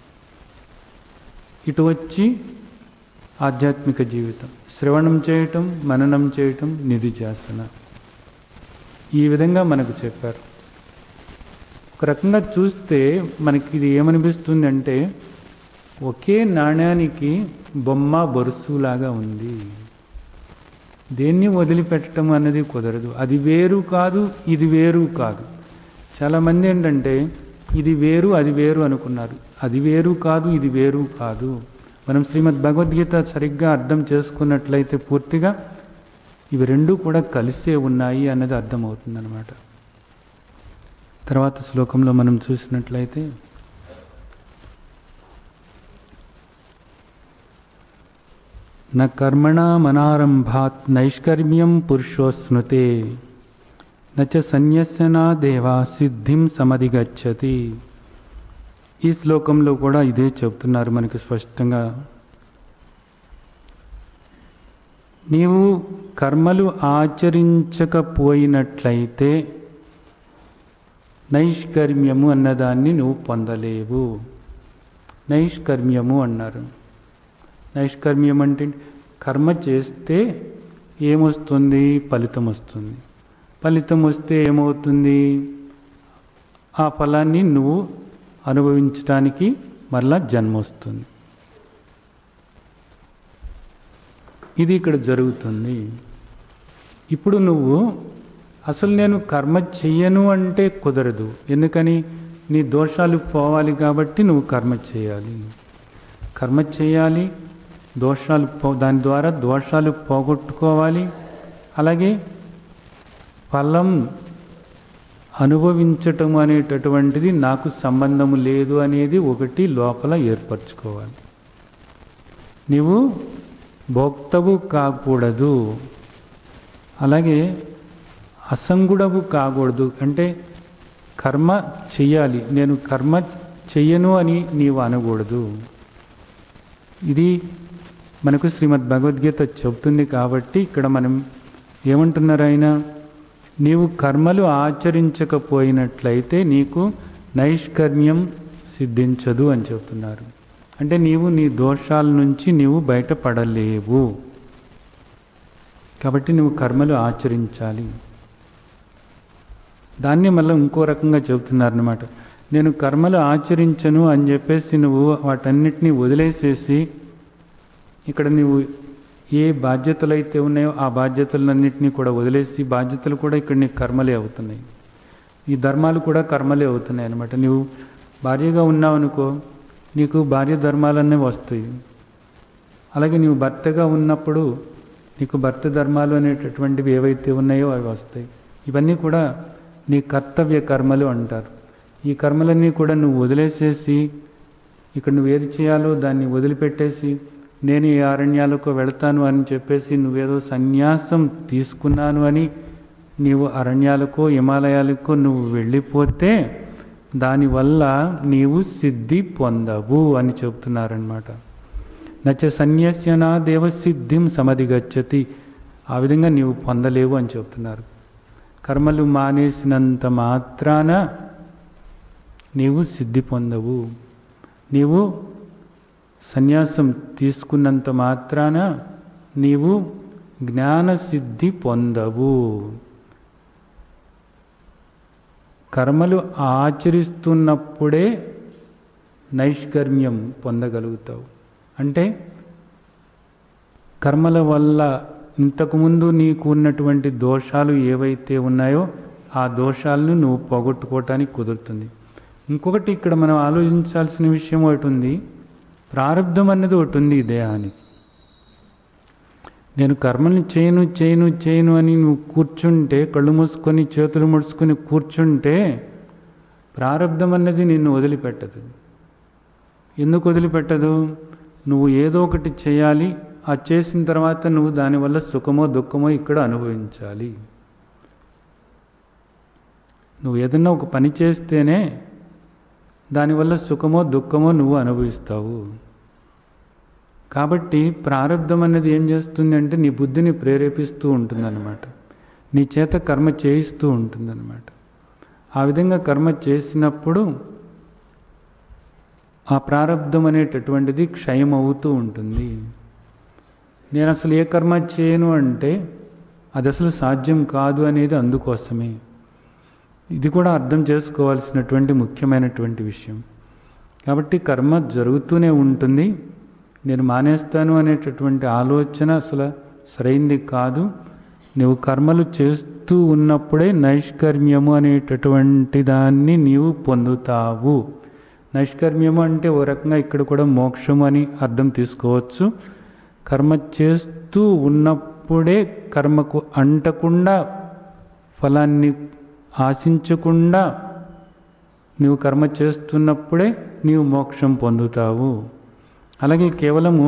ఇటు వచ్చి ఆధ్యాత్మిక జీవితం శ్రవణం చేయటం మననం చేయటం నిధిధ్యాసన ఈ విధంగా మనకు చెప్పారు ఒక రకంగా చూస్తే మనకి ఇది ఏమనిపిస్తుంది అంటే ఒకే నాణ్యానికి బొమ్మ బొరుసులాగా ఉంది దేన్ని వదిలిపెట్టడం అన్నది కుదరదు అది వేరు కాదు ఇది వేరు కాదు చాలామంది ఏంటంటే ఇది వేరు అది వేరు అనుకున్నారు అది వేరు కాదు ఇది వేరు కాదు మనం శ్రీమద్ భగవద్గీత సరిగ్గా అర్థం చేసుకున్నట్లయితే పూర్తిగా ఇవి రెండు కూడా కలిసే ఉన్నాయి అన్నది అర్థమవుతుందన్నమాట తర్వాత శ్లోకంలో మనం చూసినట్లయితే న కర్మణమనారంభాత్ నైష్కర్మ్యం పురుషోస్నుతే నచ సన్యస్యనా దేవా సిద్ధిం సమధిగచ్చతి ఈ శ్లోకంలో కూడా ఇదే చెప్తున్నారు మనకి స్పష్టంగా నీవు కర్మలు ఆచరించకపోయినట్లయితే నైష్కర్మ్యము అన్నదాన్ని నువ్వు పొందలేవు నైష్కర్మ్యము అన్నారు నైష్కర్మ్యం అంటే కర్మ చేస్తే ఏమొస్తుంది ఫలితం వస్తుంది ఫలితం వస్తే ఏమవుతుంది ఆ ఫలాన్ని నువ్వు అనుభవించడానికి మళ్ళా జన్మ వస్తుంది ఇది ఇక్కడ జరుగుతుంది ఇప్పుడు నువ్వు అసలు నేను కర్మ చెయ్యను అంటే కుదరదు ఎందుకని నీ దోషాలు పోవాలి కాబట్టి నువ్వు కర్మ చేయాలి కర్మ చేయాలి దోషాలు పో దాని ద్వారా దోషాలు పోగొట్టుకోవాలి అలాగే ఫలం అనుభవించటం అనేటటువంటిది నాకు సంబంధం లేదు అనేది ఒకటి లోపల ఏర్పరచుకోవాలి నీవు భోక్తవు కాకూడదు అలాగే అసంగుడవు కాకూడదు అంటే కర్మ చెయ్యాలి నేను కర్మ చెయ్యను అని నీవు అనకూడదు ఇది మనకు శ్రీమద్ భగవద్గీత చెబుతుంది కాబట్టి ఇక్కడ మనం ఏమంటున్నారు ఆయన నీవు కర్మలు ఆచరించకపోయినట్లయితే నీకు నైష్కర్మ్యం సిద్ధించదు అని చెప్తున్నారు అంటే నీవు నీ దోషాల నుంచి నీవు బయటపడలేవు కాబట్టి నువ్వు కర్మలు ఆచరించాలి దాన్ని మళ్ళీ ఇంకో రకంగా చెబుతున్నారనమాట నేను కర్మలు ఆచరించను అని చెప్పేసి నువ్వు వాటన్నిటినీ వదిలేసేసి ఇక్కడ నువ్వు ఏ బాధ్యతలు అయితే ఉన్నాయో ఆ బాధ్యతలన్నింటినీ కూడా వదిలేసి బాధ్యతలు కూడా ఇక్కడ నీకు కర్మలే అవుతున్నాయి ఈ ధర్మాలు కూడా కర్మలే అవుతున్నాయి అనమాట నువ్వు భార్యగా ఉన్నావనుకో నీకు భార్య ధర్మాలన్నీ వస్తాయి అలాగే నీవు భర్తగా ఉన్నప్పుడు నీకు భర్త ధర్మాలు అనేటటువంటివి ఏవైతే ఉన్నాయో అవి వస్తాయి ఇవన్నీ కూడా నీ కర్తవ్య కర్మలు అంటారు ఈ కర్మలన్నీ కూడా నువ్వు వదిలేసేసి ఇక్కడ నువ్వు ఏది చేయాలో దాన్ని వదిలిపెట్టేసి నేను ఈ అరణ్యాలకు వెళతాను అని చెప్పేసి నువ్వేదో సన్యాసం తీసుకున్నాను అని నీవు అరణ్యాలకో హిమాలయాలకో నువ్వు వెళ్ళిపోతే దానివల్ల నీవు సిద్ధి పొందవు అని చెబుతున్నారనమాట నచ్చ సన్యస్యనా దేవసిద్ధిం సమధిగచ్చతి ఆ విధంగా నీవు పొందలేవు అని చెప్తున్నారు కర్మలు మానేసినంత మాత్రాన నీవు సిద్ధి పొందవు నీవు సన్యాసం తీసుకున్నంత మాత్రాన నీవు జ్ఞానసిద్ధి పొందవు కర్మలు ఆచరిస్తున్నప్పుడే నైష్కర్మ్యం పొందగలుగుతావు అంటే కర్మల వల్ల ఇంతకుముందు నీకు ఉన్నటువంటి దోషాలు ఏవైతే ఉన్నాయో ఆ దోషాలను నువ్వు పోగొట్టుకోవటానికి కుదురుతుంది ఇంకొకటి ఇక్కడ మనం ఆలోచించాల్సిన విషయం ఒకటి ఉంది ప్రారంధం అన్నది ఒకటి ఉంది ఈ దేహానికి నేను కర్మల్ని చేయను చేయను చేయను అని నువ్వు కూర్చుంటే కళ్ళు మూసుకొని చేతులు ముడుచుకొని కూర్చుంటే ప్రారంధం అన్నది నిన్ను వదిలిపెట్టదు ఎందుకు వదిలిపెట్టదు నువ్వు ఏదో ఒకటి చేయాలి ఆ చేసిన తర్వాత నువ్వు దానివల్ల సుఖమో దుఃఖమో ఇక్కడ అనుభవించాలి నువ్వు ఏదన్నా ఒక పని చేస్తేనే దానివల్ల సుఖమో దుఃఖమో నువ్వు అనుభవిస్తావు కాబట్టి ప్రారంధం అనేది ఏం చేస్తుంది అంటే నీ బుద్ధిని ప్రేరేపిస్తూ ఉంటుందన్నమాట నీ చేత కర్మ చేయిస్తూ ఉంటుందన్నమాట ఆ విధంగా కర్మ చేసినప్పుడు ఆ ప్రారంధం అనేటటువంటిది క్షయం అవుతూ ఉంటుంది నేను అసలు ఏ కర్మ చేయను అంటే అది అసలు సాధ్యం కాదు అనేది అందుకోసమే ఇది కూడా అర్థం చేసుకోవాల్సినటువంటి ముఖ్యమైనటువంటి విషయం కాబట్టి కర్మ జరుగుతూనే ఉంటుంది నేను మానేస్తాను అనేటటువంటి ఆలోచన అసలు సరైంది కాదు నువ్వు కర్మలు చేస్తూ ఉన్నప్పుడే నైష్కర్మ్యము అనేటటువంటి దాన్ని నీవు పొందుతావు నైష్కర్మ్యము అంటే ఓ రకంగా ఇక్కడ కూడా మోక్షము అని అర్థం తీసుకోవచ్చు కర్మ చేస్తూ ఉన్నప్పుడే కర్మకు అంటకుండా ఫలాన్ని ఆశించకుండా నీవు కర్మ చేస్తున్నప్పుడే నీవు మోక్షం పొందుతావు అలాగే కేవలము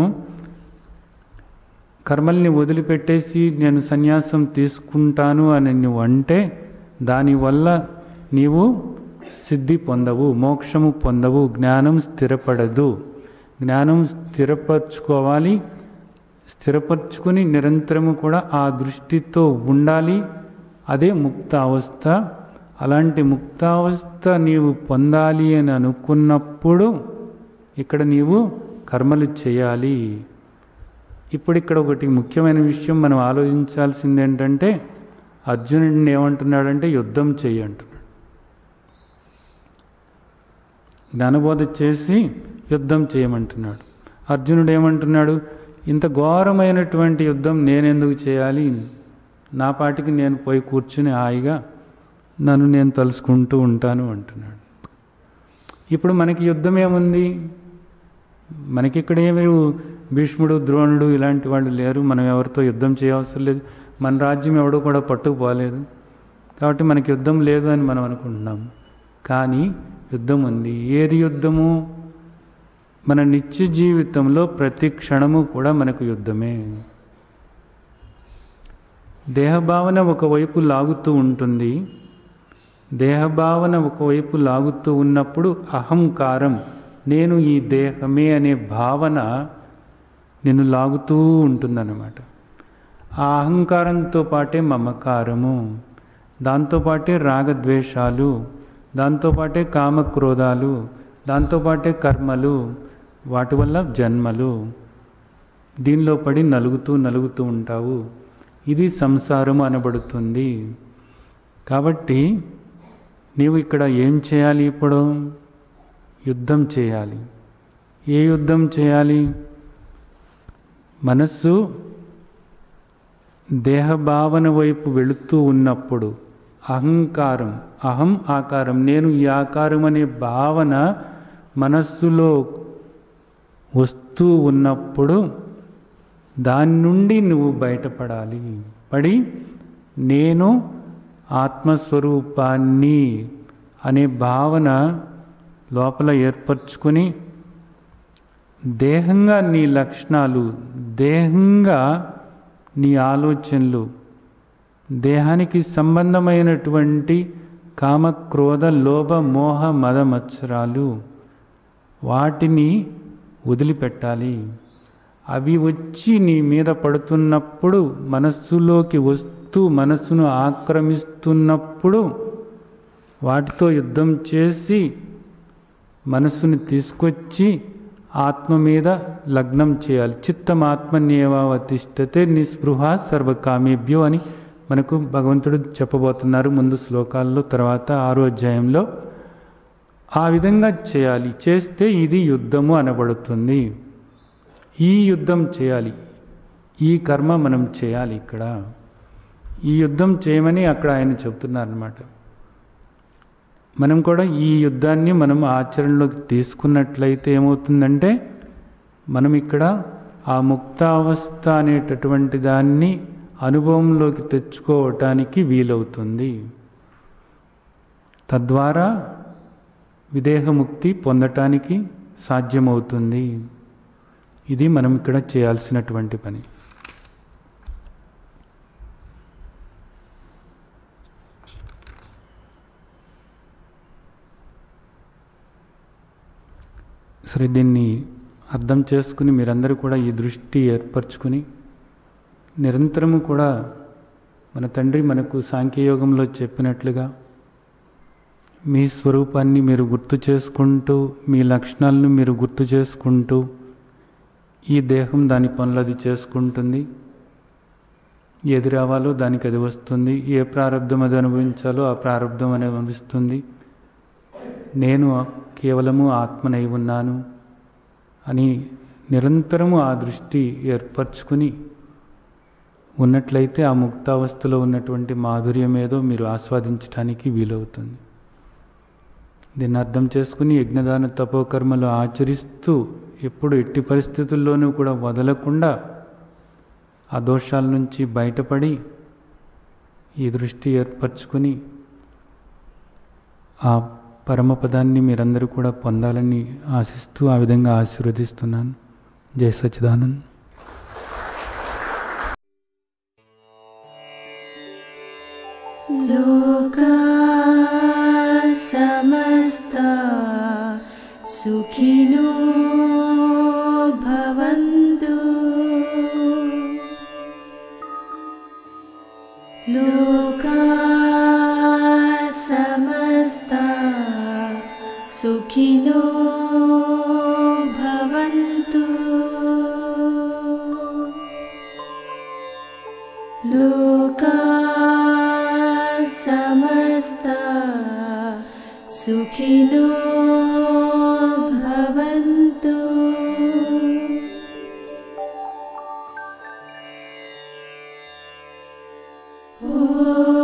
కర్మల్ని వదిలిపెట్టేసి నేను సన్యాసం తీసుకుంటాను అని నువ్వు అంటే దానివల్ల నీవు సిద్ధి పొందవు మోక్షము పొందవు జ్ఞానం స్థిరపడదు జ్ఞానం స్థిరపరచుకోవాలి స్థిరపరచుకుని నిరంతరము కూడా ఆ దృష్టితో ఉండాలి అదే ముక్త అవస్థ అలాంటి ముక్తావస్థ నీవు పొందాలి అని అనుకున్నప్పుడు ఇక్కడ నీవు కర్మలు చేయాలి ఇప్పుడు ఇక్కడ ఒకటి ముఖ్యమైన విషయం మనం ఆలోచించాల్సింది ఏంటంటే అర్జునుడిని ఏమంటున్నాడంటే యుద్ధం చెయ్యి అంటున్నాడు జ్ఞానబోధ చేసి యుద్ధం చేయమంటున్నాడు అర్జునుడు ఏమంటున్నాడు ఇంత ఘోరమైనటువంటి యుద్ధం నేనెందుకు చేయాలి నా పాటికి నేను పోయి కూర్చుని హాయిగా నన్ను నేను తలుసుకుంటూ ఉంటాను అంటున్నాడు ఇప్పుడు మనకి యుద్ధం ఏముంది మనకి ఇక్కడ ఏమి భీష్ముడు ద్రోణుడు ఇలాంటి వాళ్ళు లేరు మనం ఎవరితో యుద్ధం చేయవసరం లేదు మన రాజ్యం ఎవడో కూడా పట్టుకుపోలేదు కాబట్టి మనకి యుద్ధం లేదు అని మనం అనుకుంటున్నాం కానీ యుద్ధం ఉంది ఏది యుద్ధము మన నిత్య జీవితంలో ప్రతి క్షణము కూడా మనకు యుద్ధమే దేహభావన ఒకవైపు లాగుతూ ఉంటుంది దేహభావన ఒకవైపు లాగుతూ ఉన్నప్పుడు అహంకారం నేను ఈ దేహమే అనే భావన నిన్ను లాగుతూ ఉంటుందన్నమాట ఆ అహంకారంతో పాటే మమకారము దాంతోపాటే రాగద్వేషాలు దాంతోపాటే కామక్రోధాలు దాంతోపాటే కర్మలు వాటి వల్ల జన్మలు దీనిలో పడి నలుగుతూ నలుగుతూ ఉంటావు ఇది సంసారం అనబడుతుంది కాబట్టి నీవు ఇక్కడ ఏం చేయాలి ఇప్పుడు యుద్ధం చేయాలి ఏ యుద్ధం చేయాలి మనస్సు దేహభావన వైపు వెళుతూ ఉన్నప్పుడు అహంకారం అహం ఆకారం నేను ఈ ఆకారం అనే భావన మనస్సులో వస్తూ ఉన్నప్పుడు దాని నుండి నువ్వు బయటపడాలి పడి నేను ఆత్మస్వరూపాన్ని అనే భావన లోపల ఏర్పరచుకొని దేహంగా నీ లక్షణాలు దేహంగా నీ ఆలోచనలు దేహానికి సంబంధమైనటువంటి కామ క్రోధ లోభ మోహ మద మత్సరాలు వాటిని వదిలిపెట్టాలి అవి వచ్చి నీ మీద పడుతున్నప్పుడు మనస్సులోకి వస్తూ మనస్సును ఆక్రమిస్తున్నప్పుడు వాటితో యుద్ధం చేసి మనస్సుని తీసుకొచ్చి ఆత్మ మీద లగ్నం చేయాలి చిత్తం ఆత్మన్యేవావతిష్టతే నిస్పృహ సర్వకామేభ్యో అని మనకు భగవంతుడు చెప్పబోతున్నారు ముందు శ్లోకాల్లో తర్వాత ఆరో అధ్యాయంలో ఆ విధంగా చేయాలి చేస్తే ఇది యుద్ధము అనబడుతుంది ఈ యుద్ధం చేయాలి ఈ కర్మ మనం చేయాలి ఇక్కడ ఈ యుద్ధం చేయమని అక్కడ ఆయన చెప్తున్నారనమాట మనం కూడా ఈ యుద్ధాన్ని మనం ఆచరణలోకి తీసుకున్నట్లయితే ఏమవుతుందంటే మనం ఇక్కడ ఆ ముక్తావస్థ అనేటటువంటి దాన్ని అనుభవంలోకి తెచ్చుకోవటానికి వీలవుతుంది తద్వారా విదేహముక్తి పొందటానికి సాధ్యమవుతుంది ఇది మనం ఇక్కడ చేయాల్సినటువంటి పని సరే దీన్ని అర్థం చేసుకుని మీరందరూ కూడా ఈ దృష్టి ఏర్పరచుకుని నిరంతరము కూడా మన తండ్రి మనకు సాంఖ్యయోగంలో చెప్పినట్లుగా మీ స్వరూపాన్ని మీరు గుర్తు చేసుకుంటూ మీ లక్షణాలను మీరు గుర్తు చేసుకుంటూ ఈ దేహం దాని పనులు అది చేసుకుంటుంది ఏది రావాలో దానికి అది వస్తుంది ఏ ప్రారంధం అది అనుభవించాలో ఆ ప్రారంధం అనేది అనుభవిస్తుంది నేను కేవలము ఆత్మనై ఉన్నాను అని నిరంతరము ఆ దృష్టి ఏర్పరచుకుని ఉన్నట్లయితే ఆ ముక్తావస్థలో ఉన్నటువంటి మాధుర్యం ఏదో మీరు ఆస్వాదించడానికి వీలవుతుంది దీన్ని అర్థం చేసుకుని యజ్ఞదాన తపోకర్మలు ఆచరిస్తూ ఎప్పుడు ఎట్టి పరిస్థితుల్లోనూ కూడా వదలకుండా ఆ దోషాల నుంచి బయటపడి ఈ దృష్టి ఏర్పరచుకుని ఆ పరమపదాన్ని మీరందరూ కూడా పొందాలని ఆశిస్తూ ఆ విధంగా ఆశీర్వదిస్తున్నాను జై సచ్చిదానంద్ लोका समस्ता सुखिनो भवन्तु लोका समस्ता सुखिनो भवन्तु लोका समस्ता सुखिनो भवन्तु ॐ